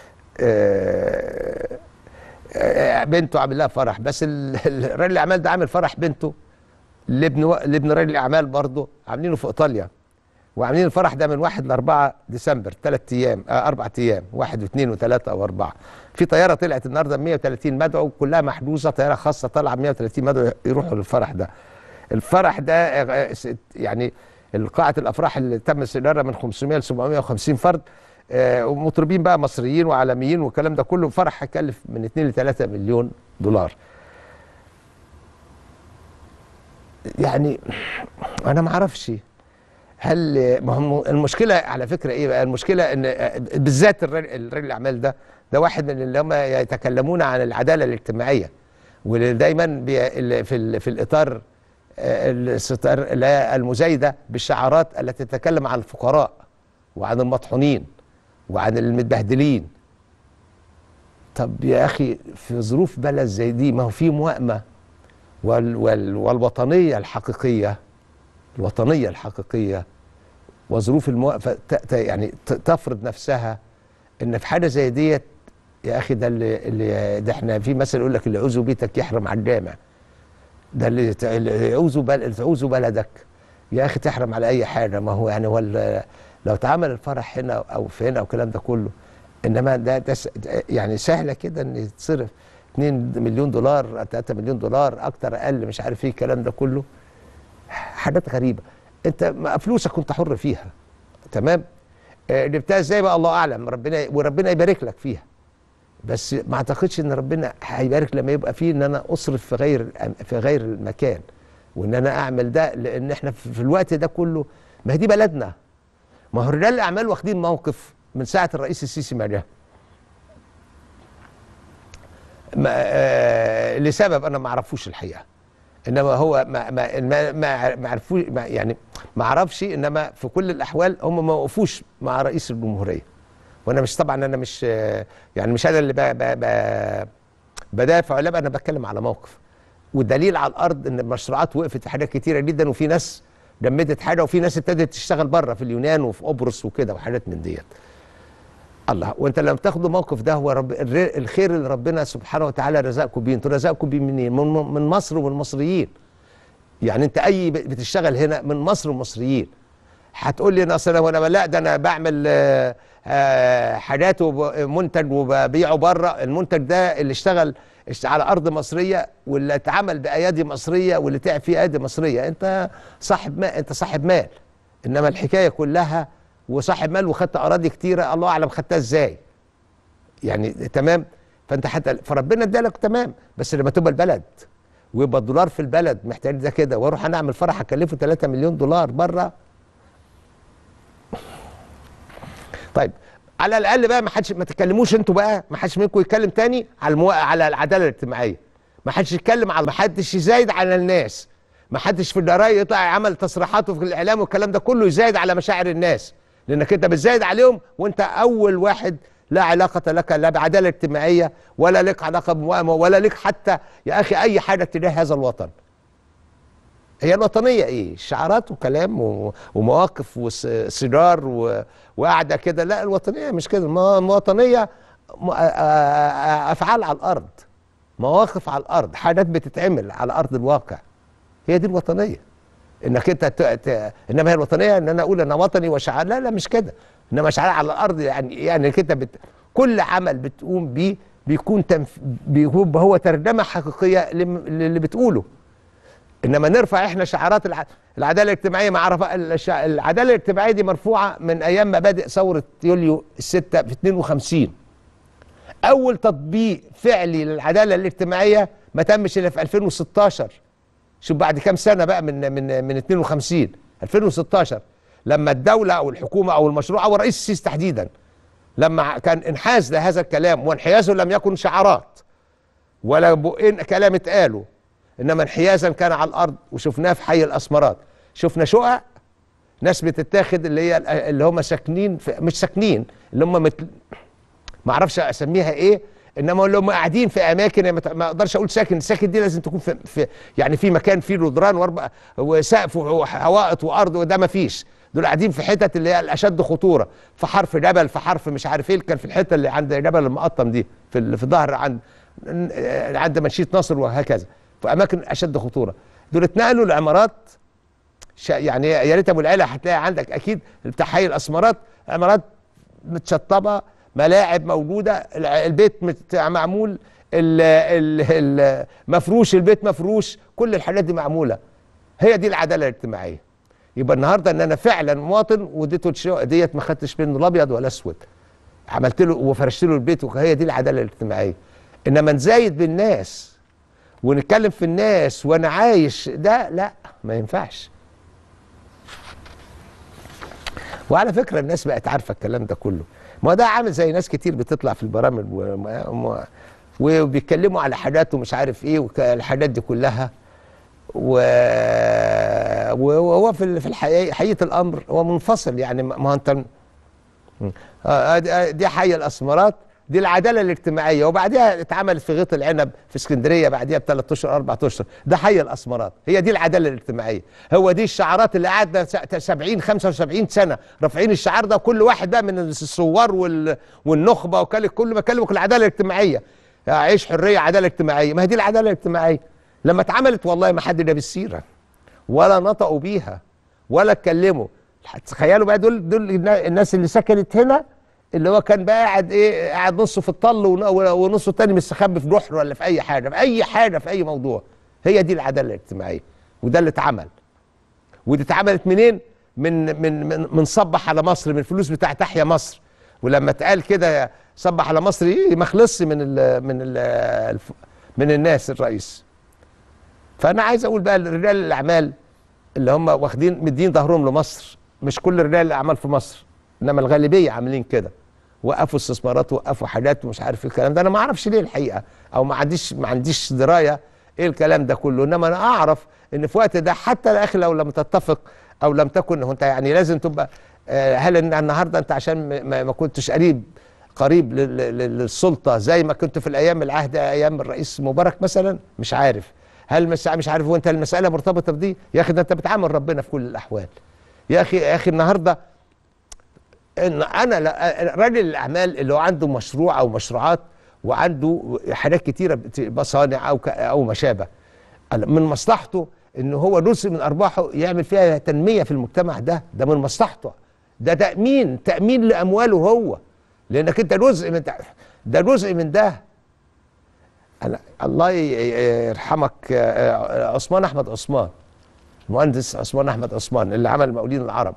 آآ آآ بنته عامل لها فرح بس ال- ال- راجل الاعمال ده عامل فرح بنته لابن و- لابن راجل الاعمال برضه عاملينه في ايطاليا وعاملين الفرح ده من 1 ل 4 ديسمبر ثلاث ايام آه اربع ايام واحد واثنين وثلاثه او اربعه في طياره طلعت النهارده 130 مدعو كلها محجوزه طياره خاصه طالعه 130 مدعو يروحوا للفرح ده الفرح ده آه، س- يعني قاعه الافراح اللي تم استئجارها من 500 ل 750 فرد آه، ومطربين بقى مصريين وعالميين والكلام ده كله فرح هيكلف من 2 ل 3 مليون دولار يعني انا ما اعرفش هل ما هم المشكله على فكره ايه بقى المشكله ان بالذات الرجل الرجل الاعمال ده ده واحد من اللي هم يتكلمون عن العداله الاجتماعيه واللي دايما بي ال- في ال- في الاطار آه، الستار اللي هي المزايده بالشعارات التي تتكلم عن الفقراء وعن المطحونين وعن المتبهدلين طب يا اخي في ظروف بلد زي دي ما هو في موائمه وال وال والوطنيه الحقيقيه الوطنيه الحقيقيه وظروف الموقفه ت- ت- يعني ت- تفرض نفسها ان في حاجه زي ديت يا اخي ده اللي, اللي ده احنا في مثل يقول لك اللي يعوز بيتك يحرم على الجامع ده اللي ت- اللي يعوز بل تعوز بلدك يا اخي تحرم على اي حاجه ما هو يعني هو ال- لو اتعمل الفرح هنا او في هنا او الكلام ده كله انما ده, ده س- ده يعني سهله كده ان يتصرف 2 مليون دولار 3 مليون دولار اكتر اقل مش عارف ايه الكلام ده كله حاجات غريبه انت ما فلوسك كنت حر فيها تمام آه، جبتها ازاي بقى الله اعلم ربنا وربنا يبارك لك فيها بس ما اعتقدش ان ربنا هيبارك لما يبقى فيه ان انا اصرف في غير في غير المكان وان انا اعمل ده لان احنا في في الوقت ده كله ما هي دي بلدنا ما هو رجال الاعمال واخدين موقف من ساعه الرئيس السيسي ما جه ما آه لسبب انا ما اعرفوش الحقيقه انما هو ما ما ما ما ما عرفوش ما يعني ما اعرفش انما في كل الاحوال هم ما وقفوش مع رئيس الجمهوريه وانا مش طبعا انا مش آه، يعني مش انا اللي ب ب ب بدافع لا انا بتكلم على موقف والدليل على الارض ان المشروعات وقفت في حاجات كتيره جدا وفي ناس جمدت حاجه وفي ناس ابتدت تشتغل بره في اليونان وفي قبرص وكده وحاجات من ديت الله وانت لما تاخدوا موقف ده هو رب الر- الخير اللي ربنا سبحانه وتعالى رزقكم بيه انتوا رزقكم بيه منين من, من مصر ومن المصريين يعني انت اي ب- بتشتغل هنا من مصر ومصريين هتقول لي انا اصل وانا لا ده انا بعمل آه، آه، حاجات ومنتج وببيعه بره المنتج ده اللي اشتغل اشت- على ارض مصريه واللي اتعمل بايادي مصريه واللي تعب فيه ايادي مصريه انت صاحب مال انت صاحب مال انما الحكايه كلها وصاحب مال وخدت اراضي كتيره الله اعلم خدتها ازاي يعني تمام فانت حتى فربنا ادالك تمام بس لما تبقى البلد ويبقى الدولار في البلد محتاج ده كده واروح انا اعمل فرح هكلفه 3 مليون دولار بره طيب على الاقل بقى ما حدش ما تتكلموش انتوا بقى ما حدش منكم يتكلم تاني على المو... على العداله الاجتماعيه ما حدش يتكلم على ما حدش يزايد على الناس ما حدش في الجرايد يطلع يعمل تصريحاته في الاعلام والكلام ده كله يزايد على مشاعر الناس لانك انت بتزايد عليهم وانت اول واحد لا علاقة لك لا بعدالة اجتماعية ولا لك علاقة بمؤامرة ولا لك حتى يا أخي أي حاجة تجاه هذا الوطن هي الوطنية إيه؟ شعارات وكلام و- ومواقف وسجار و- وقعدة كده لا الوطنية مش كده الم- الوطنية م- آ- آ- آ- أفعال على الأرض مواقف على الأرض حاجات بتتعمل على أرض الواقع هي دي الوطنية انك انت ت... ت... انما هي الوطنيه ان انا اقول انا وطني وشعار لا لا مش كده انما شعار على الارض يعني يعني انك انت بت... كل عمل بتقوم بيه بيكون تنف... بيكون هو ترجمه حقيقيه لم... للي بتقوله انما نرفع احنا شعارات الع... العداله الاجتماعيه مع رفع الش... العداله الاجتماعيه دي مرفوعه من ايام مبادئ ثوره يوليو الستة في 52 اول تطبيق فعلي للعداله الاجتماعيه ما تمش الا في 2016 شوف بعد كام سنه بقى من من من 52 2016 لما الدوله او الحكومه او المشروع او الرئيس السيسي تحديدا لما كان انحاز لهذا الكلام وانحيازه لم يكن شعارات ولا بقين كلام اتقالوا انما انحيازا كان على الارض وشفناه في حي الاسمرات شفنا شقق ناس بتتاخد اللي هي اللي هم ساكنين في مش ساكنين اللي هم مثل ما اعرفش اسميها ايه انما اللي هم قاعدين في اماكن ما ت- ما اقدرش اقول ساكن الساكن دي لازم تكون في, في يعني في مكان فيه جدران واربع وسقف وحوائط وارض وده ما فيش دول قاعدين في حتت اللي هي الاشد خطوره في حرف جبل في حرف مش عارف ايه كان في الحته اللي عند جبل المقطم دي في ال- في ظهر عند عند منشيه نصر وهكذا في اماكن اشد خطوره دول اتنقلوا لعمارات شا- يعني يا ريت ابو العلا هتلاقي عندك اكيد بتاع حي الاسمرات عمارات متشطبه ملاعب موجوده الع- البيت مت- معمول ال- ال- ال- مفروش البيت مفروش كل الحاجات دي معموله هي دي العداله الاجتماعيه يبقى النهارده ان انا فعلا مواطن وديته الشقق ديت ما خدتش منه لا ابيض ولا اسود عملت له وفرشت له البيت وهي دي العداله الاجتماعيه انما نزايد بالناس ونتكلم في الناس وانا عايش ده لا ما ينفعش وعلى فكره الناس بقت عارفه الكلام ده كله ما ده عامل زي ناس كتير بتطلع في البرامج و... و... وبيتكلموا على حاجات ومش عارف ايه والحاجات دي كلها و... وهو في ال- في الحقيقه حقيقه الامر هو منفصل يعني ما ما هو انت آه، دي- دي حي الاسمرات دي العداله الاجتماعيه وبعديها اتعملت في غيط العنب في اسكندريه بعديها بثلاث اشهر اربع اشهر ده حي الاسمرات هي دي العداله الاجتماعيه هو دي الشعارات اللي قعدنا س- 70 75 سنه رافعين الشعار ده كل واحد بقى من الثوار وال... والنخبه وكل كل ما كلمك العداله الاجتماعيه عيش حريه عداله اجتماعيه ما هي دي العداله الاجتماعيه لما اتعملت والله ما حد جاب السيره ولا نطقوا بيها ولا اتكلموا تخيلوا بقى دول دول النا- الناس اللي سكنت هنا اللي هو كان بقى قاعد ايه قاعد نصه في الطل ون- ونصه التاني مستخبي في جحر ولا في اي حاجه في اي حاجه في اي موضوع هي دي العداله الاجتماعيه وده اللي اتعمل ودي اتعملت منين من من من, من صبح على مصر من الفلوس بتاع تحيا مصر ولما اتقال كده صبح على مصر ايه ما خلصش من ال من ال الف- من الناس الرئيس فانا عايز اقول بقى لرجال الاعمال اللي هم واخدين مدين ظهرهم لمصر مش كل رجال الاعمال في مصر انما الغالبيه عاملين كده وقفوا استثمارات وقفوا حاجات ومش عارف إيه الكلام ده انا ما اعرفش ليه الحقيقه او ما عنديش ما عنديش درايه ايه الكلام ده كله انما انا اعرف ان في وقت ده حتى يا اخي لو لم تتفق او لم تكن هو انت يعني لازم تبقى آه، هل إن النهارده انت عشان ما- ما, ما كنتش قريب قريب لل- لل- للسلطه زي ما كنت في الايام العهد ايام الرئيس مبارك مثلا مش عارف هل مش مش عارف وانت المساله مرتبطه بدي يا اخي ده انت بتعامل ربنا في كل الاحوال يا اخي يا اخي النهارده ان انا لا- راجل الاعمال اللي هو عنده مشروع او مشروعات وعنده حاجات كتيره بت- مصانع او ك- او ما شابه أنا من مصلحته ان هو جزء من ارباحه يعمل فيها تنميه في المجتمع ده ده من مصلحته ده تامين تامين لامواله هو لانك انت جزء من ده ده جزء من ده أنا الله ي- يرحمك آه، آه، عثمان احمد عثمان المهندس عثمان احمد عثمان اللي عمل مقاولين العرب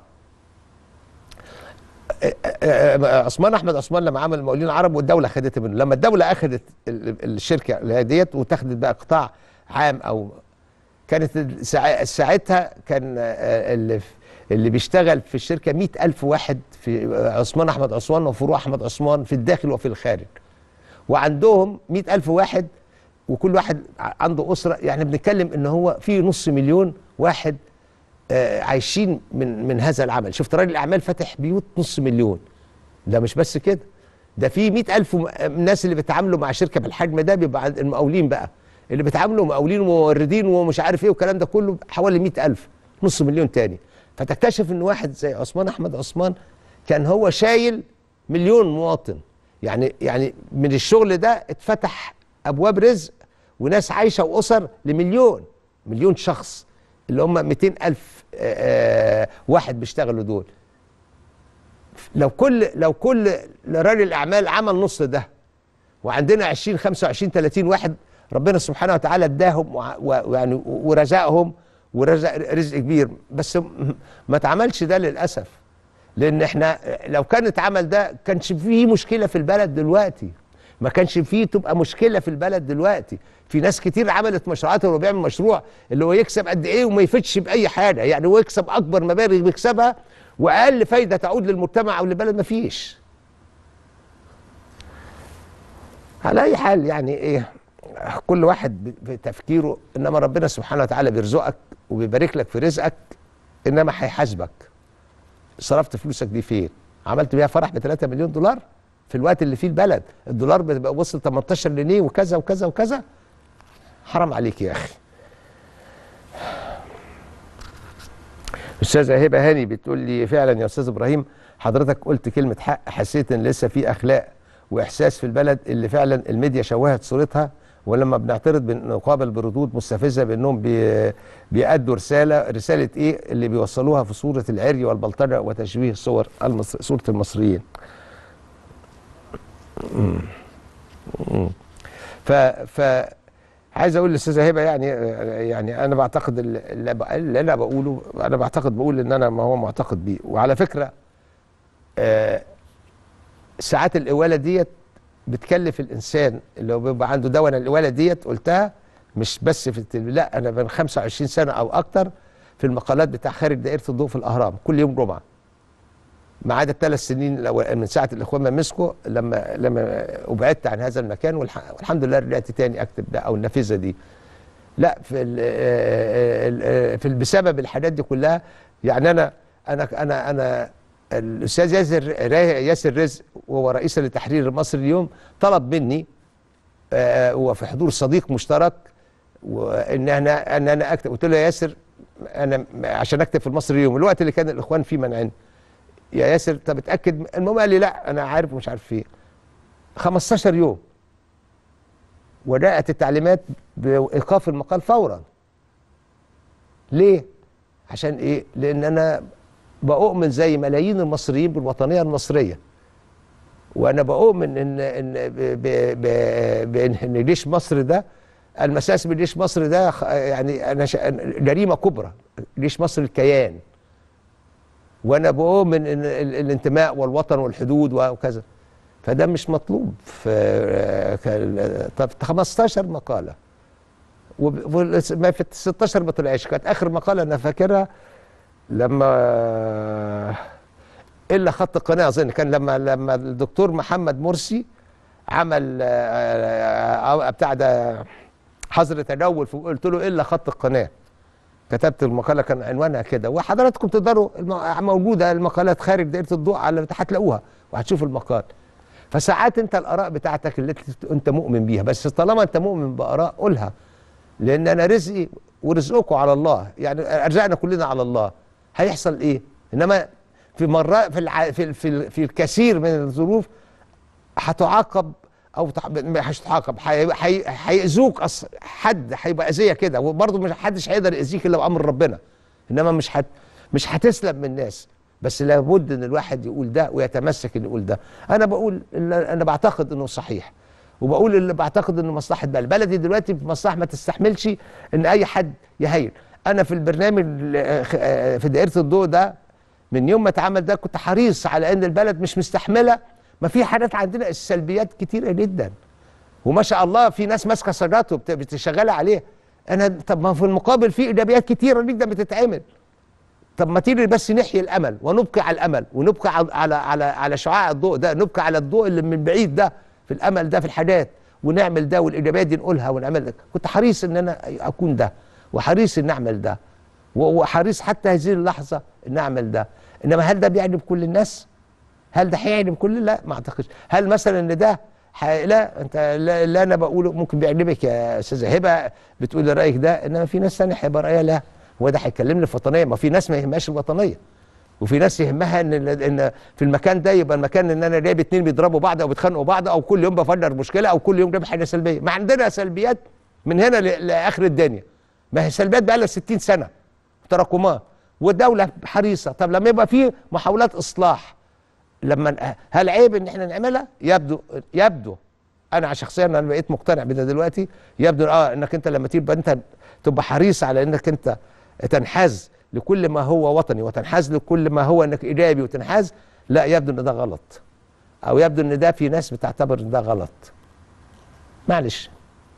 عثمان احمد عثمان لما عمل المقاولين العرب والدوله خدت منه لما الدوله اخذت ال- ال- الشركه اللي هي ديت وتاخدت بقى قطاع عام او كانت ال- ساع- ساعتها كان آه، اللي في- اللي بيشتغل في الشركه مئة ألف واحد في آه، عثمان أحمد عثمان وفروع أحمد عثمان في الداخل وفي الخارج وعندهم مئة ألف واحد وكل واحد ع- عنده أسرة يعني بنتكلم إن هو في نص مليون واحد آه، عايشين من من هذا العمل شفت راجل الأعمال فاتح بيوت نص مليون ده مش بس كده ده في مئة ألف م- الناس اللي بيتعاملوا مع شركة بالحجم ده بيبقى عند المقاولين بقى اللي بيتعاملوا مقاولين وموردين ومش عارف ايه والكلام ده كله حوالي مئة ألف نص مليون تاني فتكتشف ان واحد زي عثمان احمد عثمان كان هو شايل مليون مواطن يعني يعني من الشغل ده اتفتح ابواب رزق وناس عايشه واسر لمليون مليون شخص اللي هم 200 الف آه، آه، واحد بيشتغلوا دول لو كل لو كل راجل اعمال عمل نص ده وعندنا 20 25 30 واحد ربنا سبحانه وتعالى اداهم وع- و- ويعني ورزقهم ورزق رزق كبير بس م- ما اتعملش ده للاسف لان احنا لو كان اتعمل ده كانش فيه مشكله في البلد دلوقتي ما كانش فيه تبقى مشكله في البلد دلوقتي في ناس كتير عملت مشروعات هو بيعمل مشروع اللي هو يكسب قد ايه وما يفيدش باي حاجه يعني هو يكسب اكبر مبالغ بيكسبها واقل فايده تعود للمجتمع او للبلد ما فيش على اي حال يعني ايه كل واحد ب- بتفكيره انما ربنا سبحانه وتعالى بيرزقك وبيبارك لك في رزقك انما هيحاسبك صرفت فلوسك دي فين عملت بيها فرح ب 3 مليون دولار في الوقت اللي فيه البلد الدولار بيبقى وصل 18 جنيه وكذا وكذا وكذا حرام عليك يا اخي استاذه هبه هاني بتقول لي فعلا يا استاذ ابراهيم حضرتك قلت كلمه حق حسيت ان لسه في اخلاق واحساس في البلد اللي فعلا الميديا شوهت صورتها ولما بنعترض بنقابل بردود مستفزه بانهم بي بيأدوا رساله رساله ايه اللي بيوصلوها في صوره العري والبلطجه وتشويه صور المصر صوره المصريين. مم. مم. ف ف عايز اقول للاستاذه هبه يعني يعني انا بعتقد اللي, ب- اللي انا بقوله انا بعتقد بقول ان انا ما هو معتقد بيه وعلى فكره آه، ساعات الإوالة ديت بتكلف الإنسان اللي هو بيبقى عنده دواء الإوالة ديت قلتها مش بس في التلفزيون لا أنا من 25 سنة أو أكتر في المقالات بتاع خارج دائرة الضوء في الأهرام كل يوم جمعة ما عدا الثلاث سنين الأول- من ساعه الاخوان ما مسكوا لما لما ابعدت عن هذا المكان والح- والحمد لله رجعت تاني اكتب ده او النافذه دي لا في ال ال- في ال- بسبب الحاجات دي كلها يعني انا انا انا انا الاستاذ ياسر ياسر رزق وهو رئيس لتحرير المصري اليوم طلب مني آه، وفي حضور صديق مشترك وان انا ان انا اكتب قلت له يا ياسر انا عشان اكتب في المصري اليوم الوقت اللي كان الاخوان فيه منعين يا ياسر طب اتاكد المهم قال لي لا انا عارف ومش عارف ايه 15 يوم وجاءت التعليمات بايقاف المقال فورا ليه عشان ايه لان انا بؤمن زي ملايين المصريين بالوطنيه المصريه وانا بؤمن ان ان ب- ب- ب- بان إن جيش مصر ده المساس بجيش مصر ده خ- يعني انا شا- جريمه كبرى جيش مصر الكيان وانا بؤمن ان ال- الانتماء والوطن والحدود وكذا فده مش مطلوب في كان- طب 15 مقاله وب- وال- ما في 16 ما طلعش كانت اخر مقاله انا فاكرها لما الا خط القناه اظن كان لما لما الدكتور محمد مرسي عمل آه، آه، آه، بتاع ده حظر تجول قلت له الا خط القناه كتبت المقاله كان عنوانها كده وحضراتكم تقدروا الم- موجوده المقالات خارج دائره الضوء على هتلاقوها وهتشوفوا المقال فساعات انت الاراء بتاعتك اللي انت- انت مؤمن بيها بس طالما انت مؤمن باراء قولها لان انا رزقي ورزقكم على الله يعني ارزقنا كلنا على الله هيحصل ايه انما في مرات في الع... في ال- في, ال- في الكثير من الظروف هتعاقب او تع- مش هتعاقب هي- هي- هيأذوك أص... حد هيبقى اذيه كده وبرضه مش حدش هيقدر يأذيك الا بامر ربنا انما مش هت... مش هتسلم من الناس بس لابد ان الواحد يقول ده ويتمسك انه يقول ده انا بقول اللي انا بعتقد انه صحيح وبقول اللي بعتقد انه مصلحه بلد بلدي دلوقتي في مصلحه ما تستحملش ان اي حد يهين انا في البرنامج اللي- آه، في دائره الضوء ده من يوم ما اتعمل ده كنت حريص على ان البلد مش مستحمله ما في حاجات عندنا السلبيات كتيره جدا وما شاء الله في ناس ماسكه سجاته بت- بتشغلها عليه انا طب ما في المقابل في ايجابيات كتيره جدا بتتعمل طب ما تيجي بس نحيي الامل ونبقي على الامل ونبقي على على على, على شعاع الضوء ده نبقي على الضوء اللي من بعيد ده في الامل ده في الحاجات ونعمل ده والايجابيات دي نقولها ونعمل ده كنت حريص ان انا اكون ده وحريص ان اعمل ده و- وحريص حتى هذه اللحظه ان اعمل ده انما هل ده بيعجب كل الناس؟ هل ده هيعجب كل لا ما اعتقدش هل مثلا ان ده ح- لا انت لا, لا انا بقوله ممكن بيعجبك يا استاذه هبه بتقول رايك ده انما في ناس ثانيه هيبقى رايها لا هو ده هيكلمني في وطنيه ما في ناس ما يهمهاش الوطنيه وفي ناس يهمها ان ان في المكان ده يبقى المكان ان انا جايب اتنين بيضربوا بعض او بيتخانقوا بعض او كل يوم بفجر مشكله او كل يوم جايب حاجه سلبيه ما عندنا سلبيات من هنا ل- لاخر الدنيا ما هي سلبيات بقى لها 60 سنه تراكمات والدوله حريصه طب لما يبقى في محاولات اصلاح لما هل عيب ان احنا نعملها يبدو يبدو انا شخصيا انا بقيت مقتنع بده دلوقتي يبدو اه انك انت لما تبقى انت تبقى حريص على انك انت تنحاز لكل ما هو وطني وتنحاز لكل ما هو انك ايجابي وتنحاز لا يبدو ان ده غلط او يبدو ان ده في ناس بتعتبر ان ده غلط معلش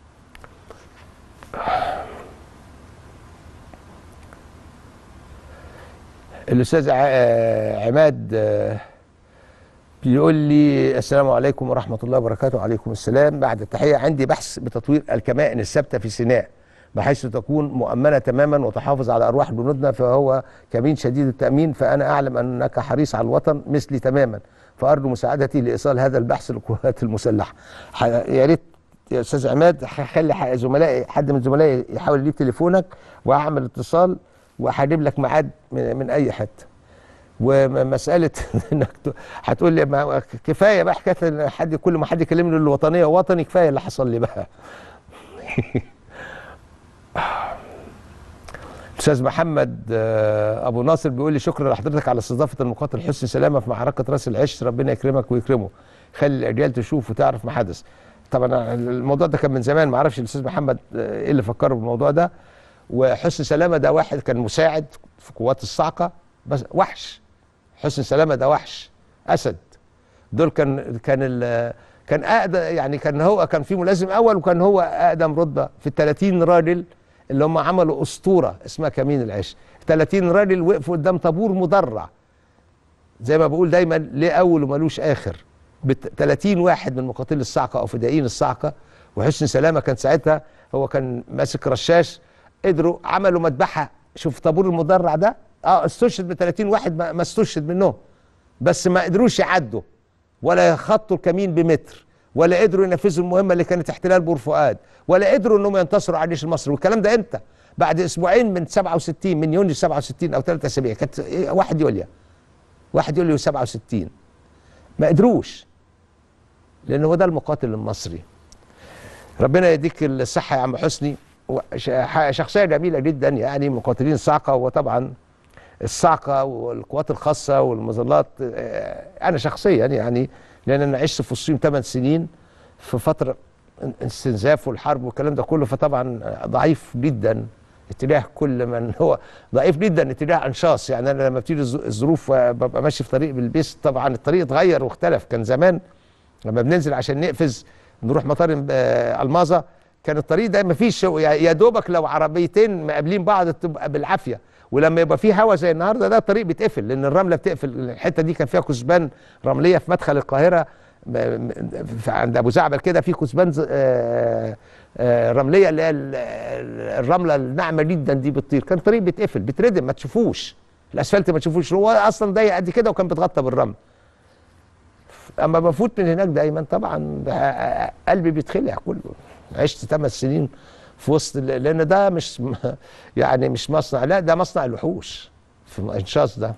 الاستاذ ع- آه، عماد آه، بيقول لي السلام عليكم ورحمه الله وبركاته وعليكم السلام بعد التحيه عندي بحث بتطوير الكمائن الثابته في سيناء بحيث تكون مؤمنه تماما وتحافظ على ارواح جنودنا فهو كمين شديد التامين فانا اعلم انك حريص على الوطن مثلي تماما فارجو مساعدتي لايصال هذا البحث للقوات المسلحه ح- يا ريت يا استاذ عماد هخلي ح- زملائي حد من زملائي يحاول يجيب تليفونك وهعمل اتصال وهجيب لك ميعاد من, من اي حته ومساله انك ت- هتقول لي ما كفايه بقى حكايه ان حد كل ما حد يكلمني يقول له الوطنيه وطني كفايه اللي حصل لي بقى استاذ محمد آه، ابو ناصر بيقول لي شكرا لحضرتك على استضافه المقاتل حسني سلامه في معركه راس العش ربنا يكرمك ويكرمه خلي الاجيال تشوف وتعرف ما حدث طبعا الموضوع ده كان من زمان ما اعرفش الاستاذ محمد آه، ايه اللي فكره بالموضوع ده وحسني سلامه ده واحد كان مساعد في قوات الصاعقه بس وحش حسني سلامه ده وحش اسد دول كان كان ال كان اقدم يعني كان هو كان في ملازم اول وكان هو اقدم رتبه في ال 30 راجل اللي هم عملوا اسطوره اسمها كمين العش 30 راجل وقفوا قدام طابور مدرع زي ما بقول دايما ليه اول ومالوش اخر بت- 30 واحد من مقاتلي الصعقه او فدائيين الصعقه وحسن سلامه كان ساعتها هو كان ماسك رشاش قدروا عملوا مذبحه شوف طابور المدرع ده اه استشهد ب 30 واحد ما ما استشهد منهم بس ما قدروش يعدوا ولا يخطوا الكمين بمتر ولا قدروا ينفذوا المهمه اللي كانت احتلال بور فؤاد ولا قدروا انهم ينتصروا على الجيش المصري والكلام ده امتى؟ بعد اسبوعين من 67 من يونيو 67 او ثلاث اسابيع كانت إيه، 1 يوليو 1 يوليو 67 ما قدروش لان هو ده المقاتل المصري ربنا يديك الصحه يا عم حسني وش- ح- شخصيه جميله جدا يعني مقاتلين الصعقه وطبعا الصعقه والقوات الخاصه والمظلات آه، انا شخصيا يعني لان انا عشت في الصين 8 سنين في فتره استنزاف والحرب والكلام ده كله فطبعا ضعيف جدا اتجاه كل من هو ضعيف جدا اتجاه انشاص يعني انا لما بتيجي الظ- الظروف ببقى ماشي في طريق بالبيس طبعا الطريق اتغير واختلف كان زمان لما بننزل عشان نقفز نروح مطار آه، الماظه كان الطريق ده ما فيش يا دوبك لو عربيتين مقابلين بعض تبقى بالعافيه ولما يبقى فيه هوا زي النهارده ده الطريق بيتقفل لان الرمله بتقفل الحته دي كان فيها كثبان رمليه في مدخل القاهره م- م- في- عند ابو زعبل كده في كثبان ز- آه، آه، رمليه اللي هي ال- ال- الرمله الناعمه جدا دي بتطير كان الطريق بيتقفل بيتردم ما تشوفوش الاسفلت ما تشوفوش هو اصلا ضيق قد كده وكان بيتغطى بالرمل اما بفوت من هناك دايما طبعا آه، قلبي بيتخلع كله عشت ثمان سنين في وسط ال- لان ده مش يعني مش مصنع لا ده مصنع الوحوش في انشاص ده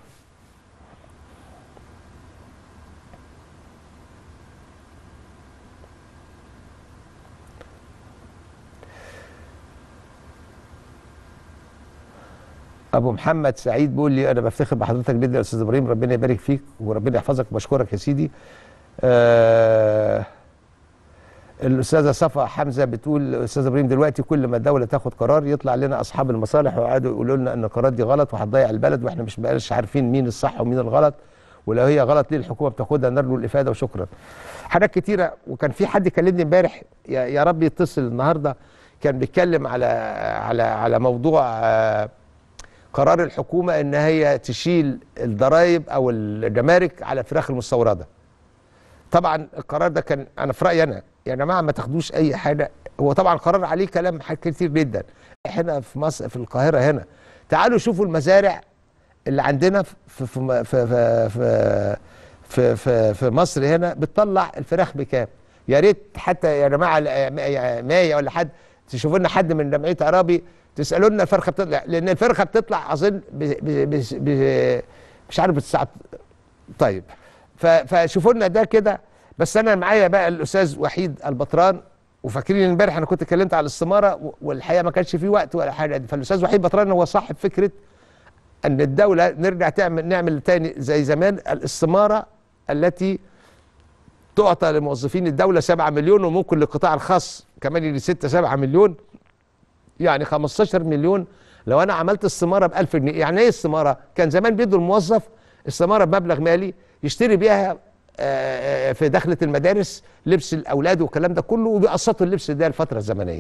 ابو محمد سعيد بيقول لي انا بفتخر بحضرتك جدا يا استاذ ابراهيم ربنا يبارك فيك وربنا يحفظك بشكرك يا سيدي آه الاستاذه صفا حمزه بتقول استاذ ابراهيم دلوقتي كل ما الدوله تاخد قرار يطلع لنا اصحاب المصالح ويقعدوا يقولوا لنا ان القرارات دي غلط وهتضيع البلد واحنا مش بقاش عارفين مين الصح ومين الغلط ولو هي غلط ليه الحكومه بتاخدها نرجو الافاده وشكرا حاجات كتيره وكان في حد كلمني امبارح يا, يا رب يتصل النهارده كان بيتكلم على على على موضوع آه قرار الحكومه ان هي تشيل الضرائب او الجمارك على الفراخ المستورده طبعا القرار ده كان انا في رايي انا يا جماعه ما تاخدوش اي حاجه هو طبعا قرار عليه كلام حاجات كتير جدا احنا في مصر في القاهره هنا تعالوا شوفوا المزارع اللي عندنا في في في في في, في, في, في مصر هنا بتطلع الفراخ بكام يا ريت حتى يا جماعه مايا ولا حد تشوفوا لنا حد من جمعيه عربي تسالوا لنا الفرخه بتطلع لان الفرخه بتطلع اظن ب ب ب ب مش عارف بالساعه طيب ف- فشوفوا لنا ده كده بس انا معايا بقى الاستاذ وحيد البطران وفاكرين امبارح انا كنت اتكلمت على الاستماره و- والحقيقه ما كانش في وقت ولا حاجه فالاستاذ وحيد بطران هو صاحب فكره ان الدوله نرجع تعمل نعمل تاني زي زمان الاستماره التي تعطى لموظفين الدوله 7 مليون وممكن للقطاع الخاص كمان يجي 6 7 مليون يعني 15 مليون لو انا عملت استماره ب 1000 جنيه يعني ايه استماره كان زمان بيدوا الموظف استماره بمبلغ مالي يشتري بيها آه، آه، في دخلة المدارس لبس الاولاد والكلام ده كله وبيقسطوا اللبس ده الفتره الزمنيه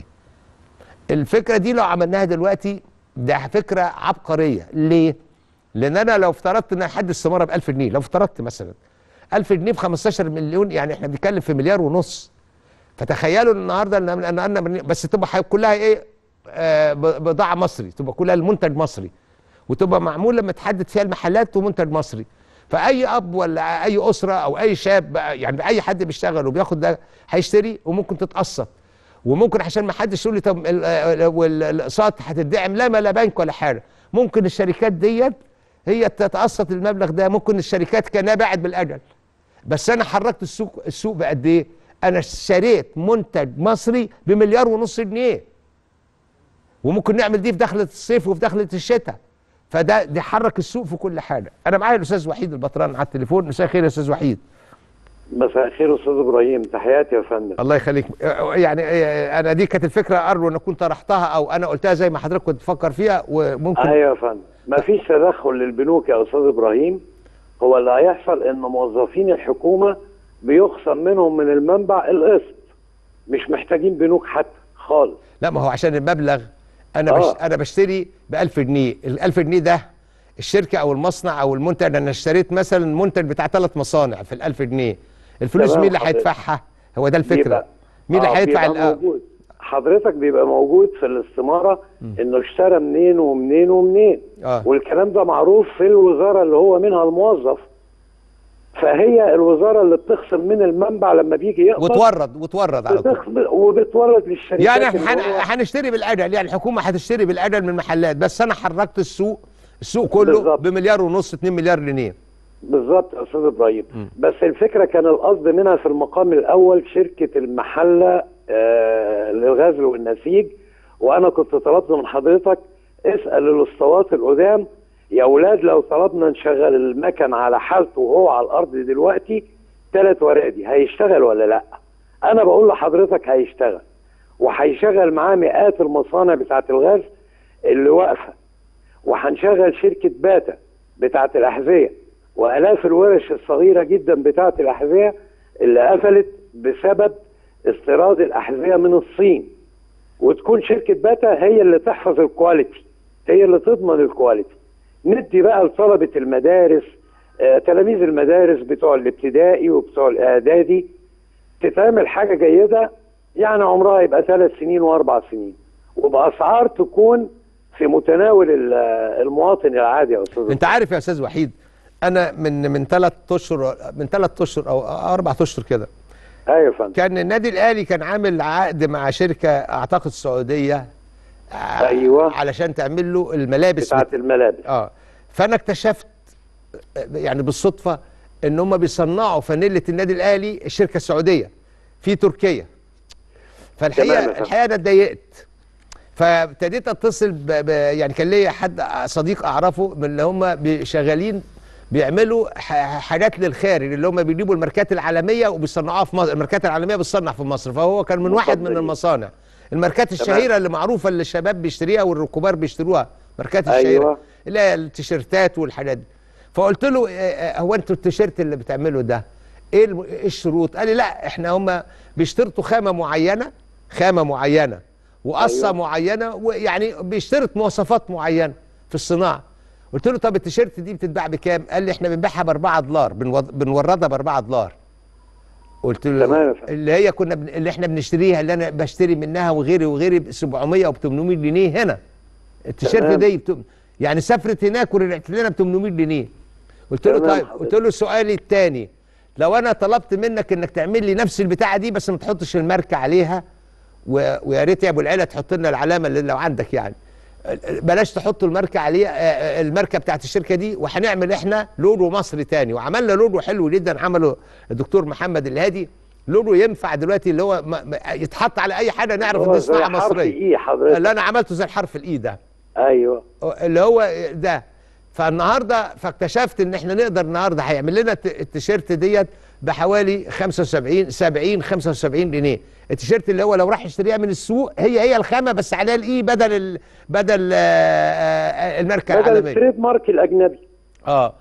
الفكره دي لو عملناها دلوقتي ده فكره عبقريه ليه لان انا لو افترضت ان حد استماره ب 1000 جنيه لو افترضت مثلا 1000 جنيه ب 15 مليون يعني احنا بنتكلم في مليار ونص فتخيلوا النهارده ان ان انا بس تبقى حي- كلها ايه آه ب- بضاعه مصري تبقى كلها المنتج مصري وتبقى معموله متحدد فيها المحلات ومنتج مصري فاي اب ولا اي اسره او اي شاب بقى يعني اي حد بيشتغل وبياخد ده هيشتري وممكن تتقسط وممكن عشان ما حدش يقول لي طب ال- ال- والاقساط هتدعم لا ما لا بنك ولا حاجه ممكن الشركات ديت هي تتقسط المبلغ ده ممكن الشركات كانها باعت بالاجل بس انا حركت السوق السوق بقد ايه انا اشتريت منتج مصري بمليار ونص جنيه وممكن نعمل دي في دخلة الصيف وفي دخلة الشتاء فده دي حرك السوق في كل حاجه انا معايا الاستاذ وحيد البطران على التليفون مساء الخير يا استاذ وحيد مساء الخير استاذ ابراهيم تحياتي يا فندم الله يخليك يعني انا دي كانت الفكره ارجو ان اكون طرحتها او انا قلتها زي ما حضرتك كنت تفكر فيها وممكن ايوه يا فندم ما فيش تدخل للبنوك يا استاذ ابراهيم هو اللي هيحصل ان موظفين الحكومه بيخصم منهم من المنبع القسط مش محتاجين بنوك حتى خالص لا ما هو عشان المبلغ انا بش آه. انا بشتري ب 1000 جنيه ال 1000 جنيه ده الشركه او المصنع او المنتج انا اشتريت مثلا منتج بتاع ثلاث مصانع في ال1000 جنيه الفلوس تمام مين اللي حضرتك. هيدفعها هو ده الفكره بيبقى- مين اللي آه، هيدفع بيبقى الأ- موجود حضرتك بيبقى موجود في الاستماره انه اشترى منين ومنين ومنين آه. والكلام ده معروف في الوزاره اللي هو منها الموظف فهي الوزاره اللي بتخصم من المنبع لما بيجي يقبض وتورد وتورد على طول بتخصم وبتورد للشركات يعني احنا اللي هن- هو- هنشتري بالاجل يعني الحكومه هتشتري بالاجل من المحلات بس انا حركت السوق السوق كله بالظبط. بمليار ونص 2 مليار جنيه بالظبط يا استاذ ابراهيم بس الفكره كان القصد منها في المقام الاول شركه المحله آه للغزل والنسيج وانا كنت طلبت من حضرتك اسال الاسطوات القدام يا اولاد لو طلبنا نشغل المكن على حالته وهو على الارض دلوقتي ثلاث ورادي هيشتغل ولا لا؟ انا بقول لحضرتك هيشتغل وهيشغل معاه مئات المصانع بتاعت الغاز اللي واقفه وهنشغل شركه باتا بتاعت الاحذيه والاف الورش الصغيره جدا بتاعت الاحذيه اللي قفلت بسبب استيراد الاحذيه من الصين وتكون شركه باتا هي اللي تحفظ الكواليتي هي اللي تضمن الكواليتي ندي بقى لطلبه المدارس آه، تلاميذ المدارس بتوع الابتدائي وبتوع الاعدادي تتعمل حاجه جيده يعني عمرها يبقى ثلاث سنين واربع سنين وباسعار تكون في متناول ال- المواطن العادي يا استاذ انت عارف يا استاذ وحيد انا من من ثلاث اشهر من ثلاث اشهر او اربع اشهر كده ايوه يا فندم كان النادي الاهلي كان عامل عقد مع شركه اعتقد سعوديه ع- أيوة. علشان تعمل له الملابس بتاعت الملابس اه فانا اكتشفت آه، يعني بالصدفه ان هم بيصنعوا فانيله النادي الاهلي الشركه السعوديه في تركيا تمام يا فالحقيقه فندم. الحقيقه انا اتضايقت فابتديت اتصل ب... ب... يعني كان ليا حد صديق اعرفه من اللي هم بي- شغالين بيعملوا ح- حاجات للخارج اللي هم بيجيبوا الماركات العالميه وبيصنعوها في مصر الماركات العالميه بتصنع في مصر فهو كان من واحد من متفضل. المصانع الماركات الشهيره اللي معروفه اللي الشباب بيشتريها والكبار بيشتروها ماركات الشهيره أيوة. اللي هي التيشيرتات والحاجات دي فقلت له آه، آه، هو انتوا التيشيرت اللي بتعمله ده ايه الم- إيه الشروط قال لي لا احنا هم بيشترطوا خامه معينه خامه معينه وقصه أيوة. أيوة. معينه ويعني بيشترط مواصفات معينه في الصناعه قلت له طب التيشيرت دي بتتباع بكام قال لي احنا بنبيعها ب 4 دولار بنوض- بنوردها ب 4 دولار قلت له تمام يا فندم. اللي هي كنا بن... اللي احنا بنشتريها اللي انا بشتري منها وغيري وغيري ب 700 او ب 800 جنيه هنا التيشيرت تمام. دي بتم... يعني سافرت هناك ورجعت لنا ب 800 جنيه قلت له تمام طيب حضرتك. قلت له سؤالي الثاني لو انا طلبت منك انك تعمل لي نفس البتاعه دي بس ما تحطش الماركه عليها و... ويا ريت يا ابو العيله تحط لنا العلامه اللي لو عندك يعني بلاش تحطوا الماركه عليه آه، الماركه بتاعت الشركه دي وهنعمل احنا لولو مصري تاني وعملنا لولو حلو جدا عمله الدكتور محمد الهادي لولو ينفع دلوقتي اللي هو ما- ما- يتحط على اي حاجه نعرف هو ان زي صناعه حرف مصريه ايه حضرتك اللي انا عملته زي الحرف الاي ده ايوه اللي هو ده فالنهارده فاكتشفت ان احنا نقدر النهارده هيعمل لنا الت- التيشيرت ديت بحوالي 75 70 75 جنيه التيشيرت اللي هو لو راح يشتريها من السوق هي هي الخامه بس عليها الاي بدل ال بدل آه، آه، الماركه بدل العالميه التريد مارك الاجنبي اه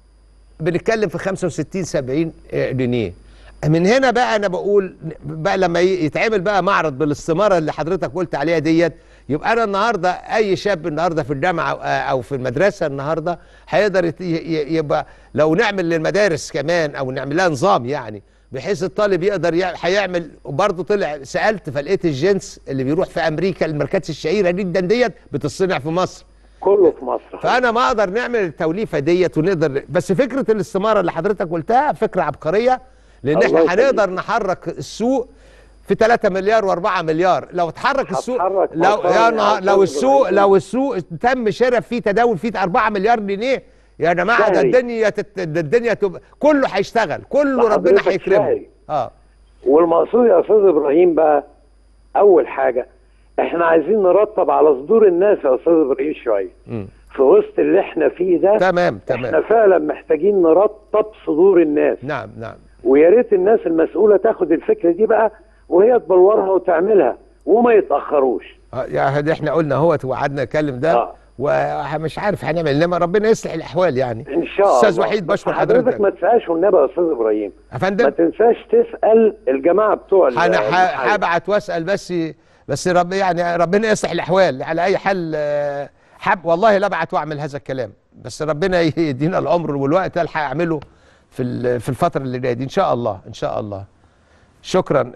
بنتكلم في 65 70 جنيه من هنا بقى انا بقول بقى لما ي- يتعمل بقى معرض بالاستماره اللي حضرتك قلت عليها ديت يبقى انا النهارده اي شاب النهارده في الجامعه أو- او في المدرسه النهارده هيقدر يت- ي- ي- يبقى لو نعمل للمدارس كمان او نعمل لها نظام يعني بحيث الطالب يقدر يع- هيعمل وبرضه طلع سالت فلقيت الجنس اللي بيروح في امريكا الماركات الشهيره جدا ديت بتصنع في مصر كله في مصر فانا ما اقدر نعمل التوليفه ديت ونقدر بس فكره الاستماره اللي حضرتك قلتها فكره عبقريه لان الله احنا يخليك. هنقدر نحرك السوق في 3 مليار و4 مليار لو اتحرك السوق هتحرك لو مصانع يا نهار لو هتنزل السوق الرئيس. لو السوق تم شراء فيه تداول فيه 4 مليار جنيه يا جماعه ده شهري. الدنيا تت... ده الدنيا تبقى كله هيشتغل كله ربنا وحضرتك هيكرمه شهري. اه والمقصود يا استاذ ابراهيم بقى اول حاجه احنا عايزين نرتب على صدور الناس يا استاذ ابراهيم شويه مم. في وسط اللي احنا فيه ده تمام احنا تمام فعلا محتاجين نرتب صدور الناس نعم نعم ويا ريت الناس المسؤوله تاخد الفكره دي بقى وهي تبلورها وتعملها وما يتاخروش آه، يا ده احنا قلنا اهوت وقعدنا نتكلم ده آه. ومش عارف هنعمل انما ربنا يصلح الاحوال يعني ان شاء الله استاذ وحيد بشكر حضرتك ما حضرتك تنساش والنبي يا استاذ ابراهيم يا ما فندم تنساش تسال الجماعه بتوع ال- انا ح- المحل. هبعت واسال بس بس رب يعني ربنا يصلح الاحوال على اي حال آه، حب والله لا ابعت واعمل هذا الكلام بس ربنا يدينا العمر والوقت الحق اعمله في ال- في الفتره اللي جايه دي ان شاء الله ان شاء الله شكرا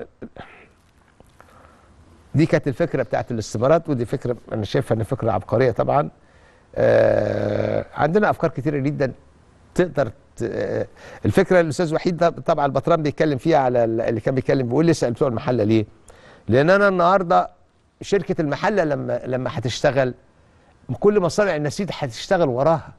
دي كانت الفكره بتاعت الاستثمارات ودي فكره انا شايفها ان فكره عبقريه طبعا آه عندنا افكار كتيره جدا تقدر ت- آه، الفكره الاستاذ وحيد ده طبعا البطران بيتكلم فيها على ال- اللي كان بيتكلم بيقول لي سال بتوع المحله ليه؟ لان انا النهارده شركه المحله لما لما هتشتغل كل مصانع النسيج هتشتغل وراها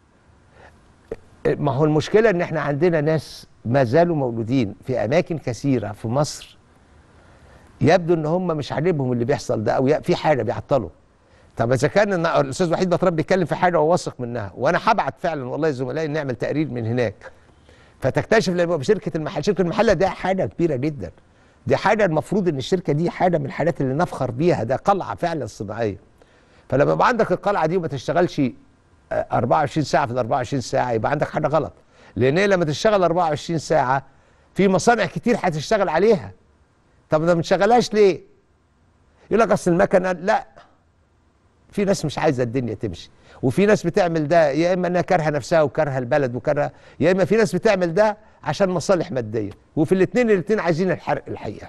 ما هو المشكله ان احنا عندنا ناس ما زالوا مولودين في اماكن كثيره في مصر يبدو ان هم مش عاجبهم اللي بيحصل ده او ي- في حاجه بيعطلوا طب اذا كان النا- الاستاذ وحيد بطراب بيتكلم في حاجه وواثق منها وانا هبعت فعلا والله زملائي نعمل تقرير من هناك فتكتشف لما يبقى شركه المحل شركه المحله ده حاجه كبيره جدا دي حاجه المفروض ان الشركه دي حاجه من الحاجات اللي نفخر بيها ده قلعه فعلا صناعيه فلما يبقى عندك القلعه دي وما تشتغلش آه، 24 ساعه في ال 24 ساعه يبقى عندك حاجه غلط لان هي لما تشتغل 24 ساعه في مصانع كتير هتشتغل عليها طب ده ما تشغلهاش ليه؟ يقول لك اصل المكنه لا في ناس مش عايزه الدنيا تمشي وفي ناس بتعمل ده يا اما انها كارهه نفسها وكارهه البلد وكارهه يا اما في ناس بتعمل ده عشان مصالح ماديه وفي الاثنين الاثنين عايزين الحرق الحقيقه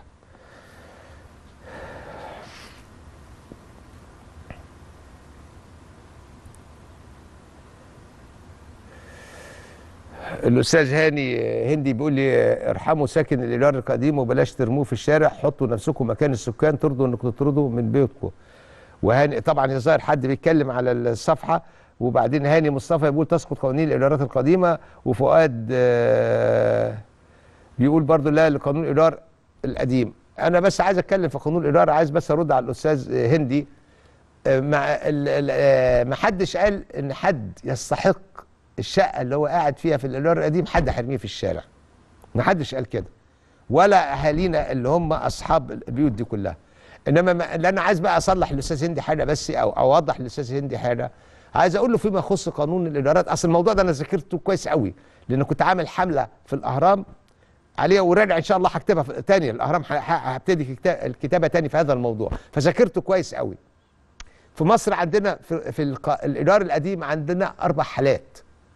الاستاذ هاني هندي بيقول لي ارحموا ساكن الايجار القديم وبلاش ترموه في الشارع حطوا نفسكم مكان السكان ترضوا انكم تطردوا من بيوتكم وهاني طبعا يظهر حد بيتكلم على الصفحه وبعدين هاني مصطفى بيقول تسقط قوانين الايجارات القديمه وفؤاد آه، بيقول برضو لا لقانون الايجار القديم انا بس عايز اتكلم في قانون الايجار عايز بس ارد على الاستاذ هندي آه، مع ال- ال- آه، ما حدش قال ان حد يستحق الشقه اللي هو قاعد فيها في الايجار القديم حد هيرميه في الشارع ما حدش قال كده ولا اهالينا اللي هم اصحاب البيوت دي كلها انما ما اللي انا عايز بقى اصلح للاستاذ هندي حاجه بس او او اوضح للاستاذ هندي حاجه عايز اقول له فيما يخص قانون الادارات اصل الموضوع ده انا ذاكرته كويس قوي لان كنت عامل حمله في الاهرام عليها وراجع ان شاء الله هكتبها في- تاني الاهرام ه- ه- هبتدي كتا- الكتابه تاني في هذا الموضوع فذاكرته كويس قوي في مصر عندنا في, في الق- الايجار القديم عندنا اربع حالات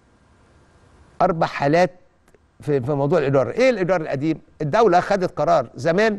اربع حالات في, في موضوع الايجار ايه الايجار القديم الدوله خدت قرار زمان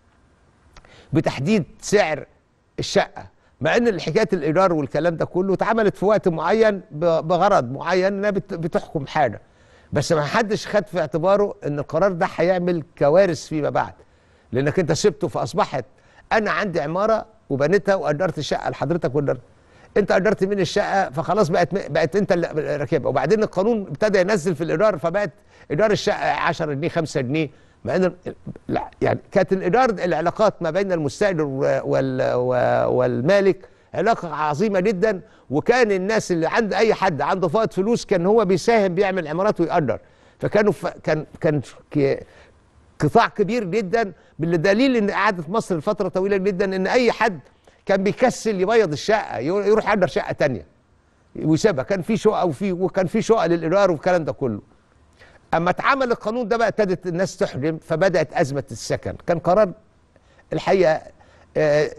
بتحديد سعر الشقه مع ان حكايه الايجار والكلام ده كله اتعملت في وقت معين ب- بغرض معين انها بت- بتحكم حاجه بس ما حدش خد في اعتباره ان القرار ده هيعمل كوارث فيما بعد لانك انت سبته فاصبحت انا عندي عماره وبنيتها واجرت الشقه لحضرتك واجرت انت اجرت مني الشقه فخلاص بقت بقت انت اللي راكبها وبعدين القانون ابتدى ينزل في الايجار فبقت ايجار الشقه 10 جنيه 5 جنيه مع ان لا يعني كانت الايجار العلاقات ما بين المستاجر و- وال والمالك علاقه عظيمه جدا وكان الناس اللي عند اي حد عنده فائض فلوس كان هو بيساهم بيعمل عمارات ويأجر فكانوا ف... كان كان ك... قطاع كبير جدا بالدليل ان قعدت مصر لفتره طويله جدا ان اي حد كان بيكسل يبيض الشقه يرو- يروح يأجر شقه تانية ويسيبها كان في شقه وفي وكان في شقه للايجار والكلام ده كله اما اتعمل القانون ده بقى ابتدت الناس تحرم فبدات ازمه السكن كان قرار الحقيقه آه،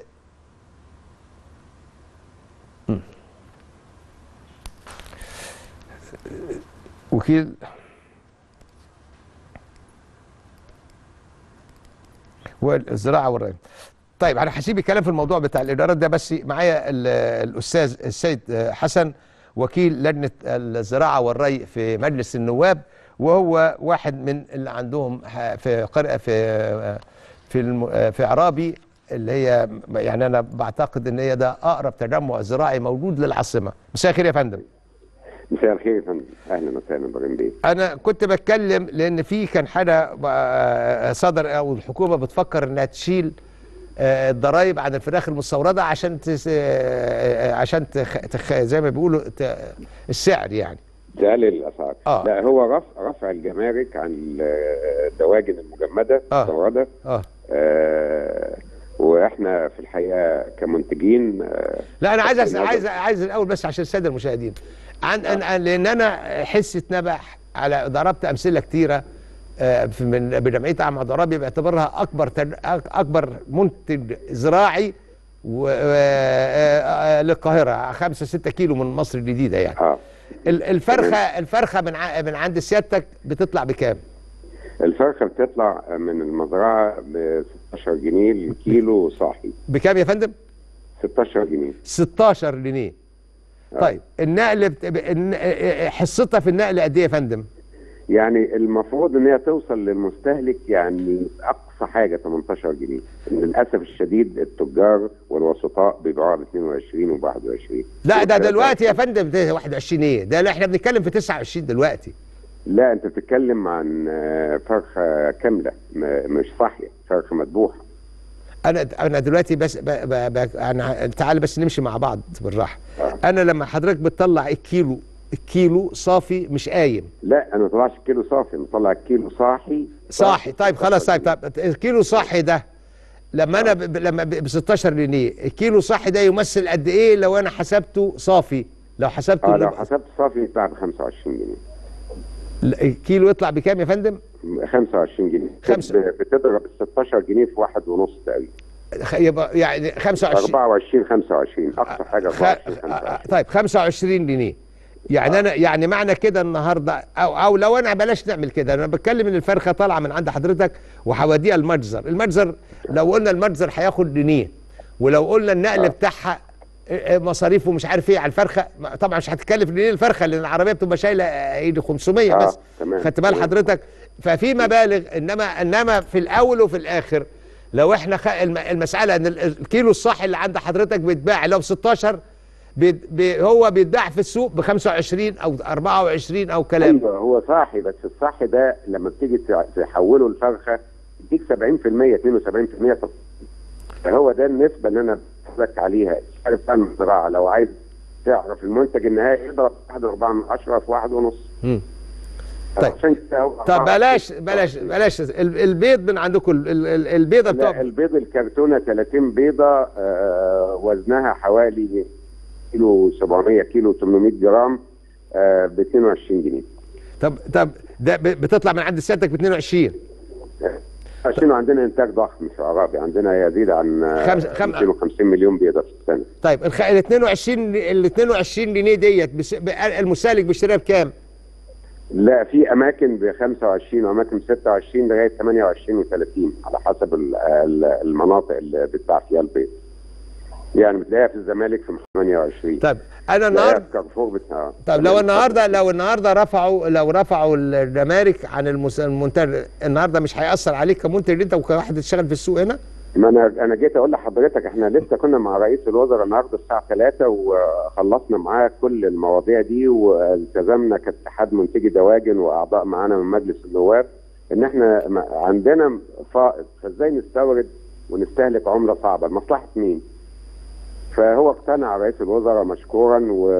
م. وكيل والزراعه والري طيب انا هسيب الكلام في الموضوع بتاع الادارات ده بس معايا ال- الاستاذ السيد حسن وكيل لجنه الزراعه والري في مجلس النواب وهو واحد من اللي عندهم ح- في قريه في في الم- في عرابي اللي هي يعني انا بعتقد ان هي ده اقرب تجمع زراعي موجود للعاصمه مساء الخير يا فندم مساء الخير يا فندم اهلا وسهلا ابراهيم بيه انا كنت بتكلم لان في كان حاجه آه، صدر او الحكومه بتفكر انها تشيل آه، الضرايب عن الفراخ المستورده عشان تس آه، عشان تخ... تخ... زي ما بيقولوا ت... السعر يعني تقلل الاسعار آه. لا هو رفع رفع الجمارك عن الدواجن المجمده آه. المستورده اه آه واحنا في الحقيقه كمنتجين آه لا انا عايز أس... هذا- عايز عايز الاول بس عشان الساده المشاهدين عن أن... لان انا حسه نبح على ضربت امثله كتيره آه، في- من بجمعيه اعمى ضرابي باعتبارها اكبر تج... اكبر منتج زراعي و... آه، آه، للقاهره 5 6 كيلو من مصر الجديده يعني اه ال- الفرخه الفرخه من ع- من عند سيادتك بتطلع بكام الفرخه بتطلع من المزرعه ب 16 جنيه الكيلو صاحي بكام يا فندم 16 جنيه 16 جنيه طيب النقل بت... ب- الن- حصتها في النقل قد ايه يا فندم يعني المفروض ان هي توصل للمستهلك يعني اقصى حاجه 18 جنيه للاسف الشديد التجار والوسطاء بيبيعوها ب 22 وب 21 لا ده دلوقتي يا فندم ده 21 ايه ده لا احنا بنتكلم في 29 دلوقتي لا انت بتتكلم عن آه، فرخه كامله م- مش صاحيه فرخه مذبوحه انا انا دلوقتي بس ب... ب... ب... أنا... تعال بس نمشي مع بعض بالراحه انا لما حضرتك بتطلع الكيلو الكيلو صافي مش قايم لا انا ما طلعش الكيلو صافي انا طلع الكيلو صاحي صاحي طيب خلاص طيب طيب الكيلو صاحي ده لما انا ب... ب- لما ب 16 جنيه الكيلو صاحي ده يمثل قد ايه لو انا حسبته صافي لو حسبته اه لو إنه- حسبت صافي يطلع ب 25 جنيه الكيلو يطلع بكام يا فندم 25 جنيه خمسة. ب- بتضرب ال 16 جنيه في واحد ونص تقريبا خ- يبقى يعني 25 24 25 اقصى حاجه خ... 24 آه، 25 طيب 25 جنيه يعني انا يعني معنى كده النهارده او او لو انا بلاش نعمل كده انا بتكلم ان الفرخه طالعه من عند حضرتك وهوديها المتجر المتجر لو قلنا المتجر هياخد جنيه ولو قلنا النقل آه. بتاعها آه، آه، مصاريفه مش عارف ايه على الفرخه ما- طبعا مش هتكلف جنيه الفرخه لان العربيه بتبقى شايله آه، ايدي 500 آه، بس تمام، خدت بال تمام. حضرتك ففي مبالغ انما انما في الاول وفي الاخر لو احنا خ... الم... المساله ان ال- الكيلو الصاحي اللي عند حضرتك بيتباع لو 16 بي... بي... هو بيتباع في السوق ب 25 او 24 او كلام ايوه هو صاحي بس الصاحي ده لما بتيجي تع- تحوله الفرخه يديك 70% 72% طب فهو ده النسبه اللي انا بحكي عليها عارف بقى المزرعه لو عايز تعرف المنتج النهائي يضرب 1 4 من 10 في 1 ونص مم. طيب. عشان كده هو طب بلاش بلاش بلاش ال- البيض من عندكم ال- ال- البيضه لا بتوع البيض الكرتونه 30 بيضه آه وزنها حوالي كيلو 700 كيلو 800 جرام آه ب 22 جنيه طب طب ده ب- بتطلع من عند سيادتك ب 22 عشان عندنا انتاج ضخم في عرابي عندنا يزيد عن آه، خمس- خم- 250 مليون بيضه في السنه طيب الخ... ال 22 ال 22 جنيه ديت بس... ب- المستهلك بيشتريها بكام؟ لا في اماكن ب 25 واماكن ب 26 لغايه 28 و30 على حسب ال- ال- المناطق اللي بتباع فيها البيض يعني بتلاقيها في الزمالك في 28 طيب انا تلاقيها النهارده في كارفور بتاع طب لو النهارده لو النهارده رفعوا لو رفعوا الجمارك عن المس- المنتج النهارده مش هيأثر عليك كمنتج انت وكواحد بتشتغل في السوق هنا؟ ما انا انا جيت اقول لحضرتك احنا لسه كنا مع رئيس الوزراء النهارده الساعه 3 وخلصنا معاه كل المواضيع دي والتزمنا كاتحاد منتجي دواجن واعضاء معانا من مجلس النواب ان احنا م- عندنا فائض فازاي نستورد ونستهلك عمله صعبه لمصلحه مين؟ فهو اقتنع رئيس الوزراء مشكورا و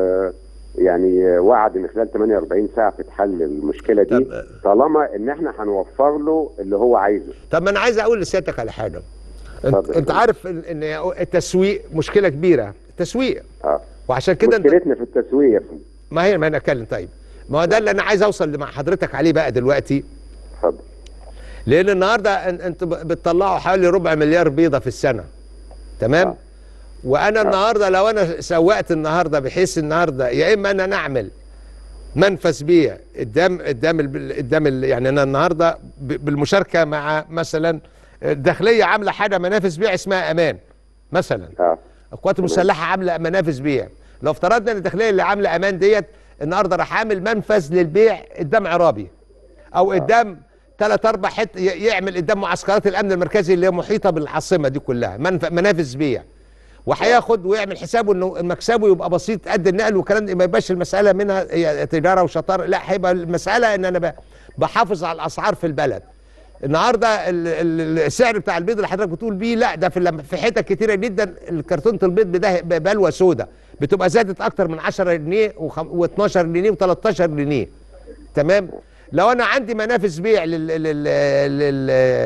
يعني وعد ان خلال 48 ساعه تتحل المشكله دي طب- طالما ان احنا هنوفر له اللي هو عايزه طب ما انا عايز اقول لسيادتك على حاجه انت, اتفضل. انت عارف ان إن التسويق مشكله كبيره التسويق اه وعشان كده انت مشكلتنا في التسويق يا فندم. ما هي ما انا اتكلم طيب ما هو ده اللي انا عايز اوصل مع حضرتك عليه بقى دلوقتي اتفضل لان النهارده أن- انتوا ب- بتطلعوا حوالي ربع مليار بيضه في السنه تمام آه. وانا النهارده لو انا سوقت النهارده بحيث النهارده يا اما انا نعمل منفذ بيع قدام قدام ال- قدام ال- يعني انا النهارده ب- بالمشاركه مع مثلا الداخليه عامله حاجه منافذ بيع اسمها امان مثلا اه القوات المسلحه عامله منافذ بيع لو افترضنا ان الداخليه اللي عامله امان ديت النهارده راح عامل منفذ للبيع قدام عرابي او قدام ثلاث اربع حت ي- يعمل قدام معسكرات الامن المركزي اللي هي محيطه بالعاصمه دي كلها منف- منافذ بيع وهياخد ويعمل حسابه انه مكسبه يبقى بسيط قد النقل والكلام ده ما يبقاش المساله منها هي تجاره وشطاره لا هيبقى المساله ان انا ب- بحافظ على الاسعار في البلد النهارده ال- ال- السعر بتاع البيض اللي حضرتك بتقول بيه لا ده في لما- في حتت كتيره جدا الكرتونه البيض ده ب- بلوى سودا بتبقى زادت اكتر من 10 جنيه و12 جنيه و13 جنيه تمام لو انا عندي منافذ بيع لل لل لل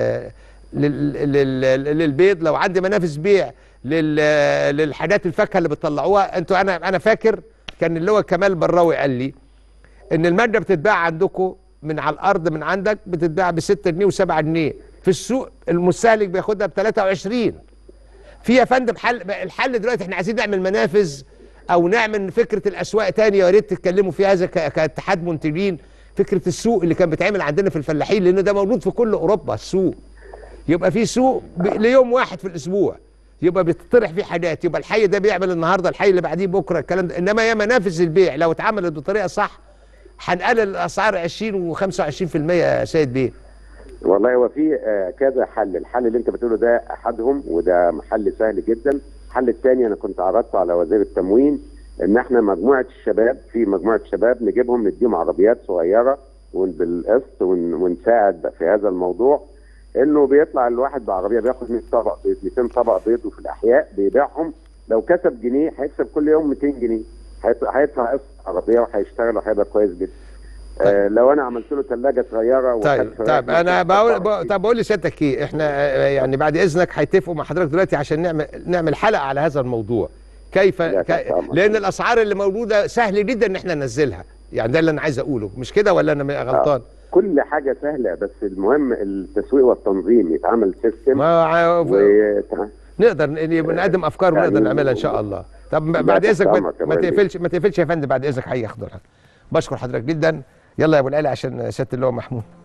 لل لل للبيض لو عندي منافذ بيع لل للحاجات الفاكهه اللي بتطلعوها انتوا انا انا فاكر كان اللي هو كمال براوي قال لي ان الماده بتتباع عندكم من على الارض من عندك بتتباع ب 6 جنيه و7 جنيه في السوق المستهلك بياخدها ب 23 في يا فندم حل الحل دلوقتي احنا عايزين نعمل منافذ او نعمل فكره الاسواق تاني يا ريت تتكلموا في هذا ك- كاتحاد منتجين فكره السوق اللي كان بيتعمل عندنا في الفلاحين لان ده موجود في كل اوروبا السوق يبقى في سوق ب- ليوم واحد في الاسبوع يبقى بتطرح فيه حاجات يبقى الحي ده بيعمل النهارده الحي اللي بعديه بكره الكلام ده انما يا منافذ البيع لو اتعملت بطريقه صح هنقلل الاسعار 20 و25% يا سيد بيه والله هو في آه، كذا حل الحل اللي انت بتقوله ده احدهم وده حل سهل جدا الحل الثاني انا كنت عرضته على وزير التموين ان احنا مجموعه الشباب في مجموعه شباب نجيبهم نديهم عربيات صغيره ون- بالقسط ون- ونساعد في هذا الموضوع انه بيطلع الواحد بعربيه بياخد 100 طبق بيض 200 طبق بيض وفي الاحياء بيبيعهم لو كسب جنيه هيكسب كل يوم 200 جنيه هيط- هيدفع قسط عربيه وهيشتغل وهيبقى كويس جدا آه لو انا عملت له ثلاجه صغيره طيب وخد فراخ طيب انا مثلاً بقول 24. طب بقول لسيادتك ايه احنا آه، يعني بعد اذنك هيتفقوا مع حضرتك دلوقتي عشان نعمل نعمل حلقه على هذا الموضوع كيف لا، كي تحت أمرك. لان الاسعار اللي موجوده سهل جدا ان احنا ننزلها يعني ده اللي انا عايز اقوله مش كده ولا انا غلطان كل حاجه سهله بس المهم التسويق والتنظيم يتعمل سيستم ما ع- ويتع... نقدر ن- يبقى نقدم افكار ونقدر يعني نعملها ان شاء الله طب لا، بعد تحت اذنك ما- أمرك يا ما إبراهيم. تقفلش ما تقفلش يا فندم بعد اذنك هياخدوا بشكر حضرتك جدا يلا يا ابو العلا عشان سياده اللواء محمود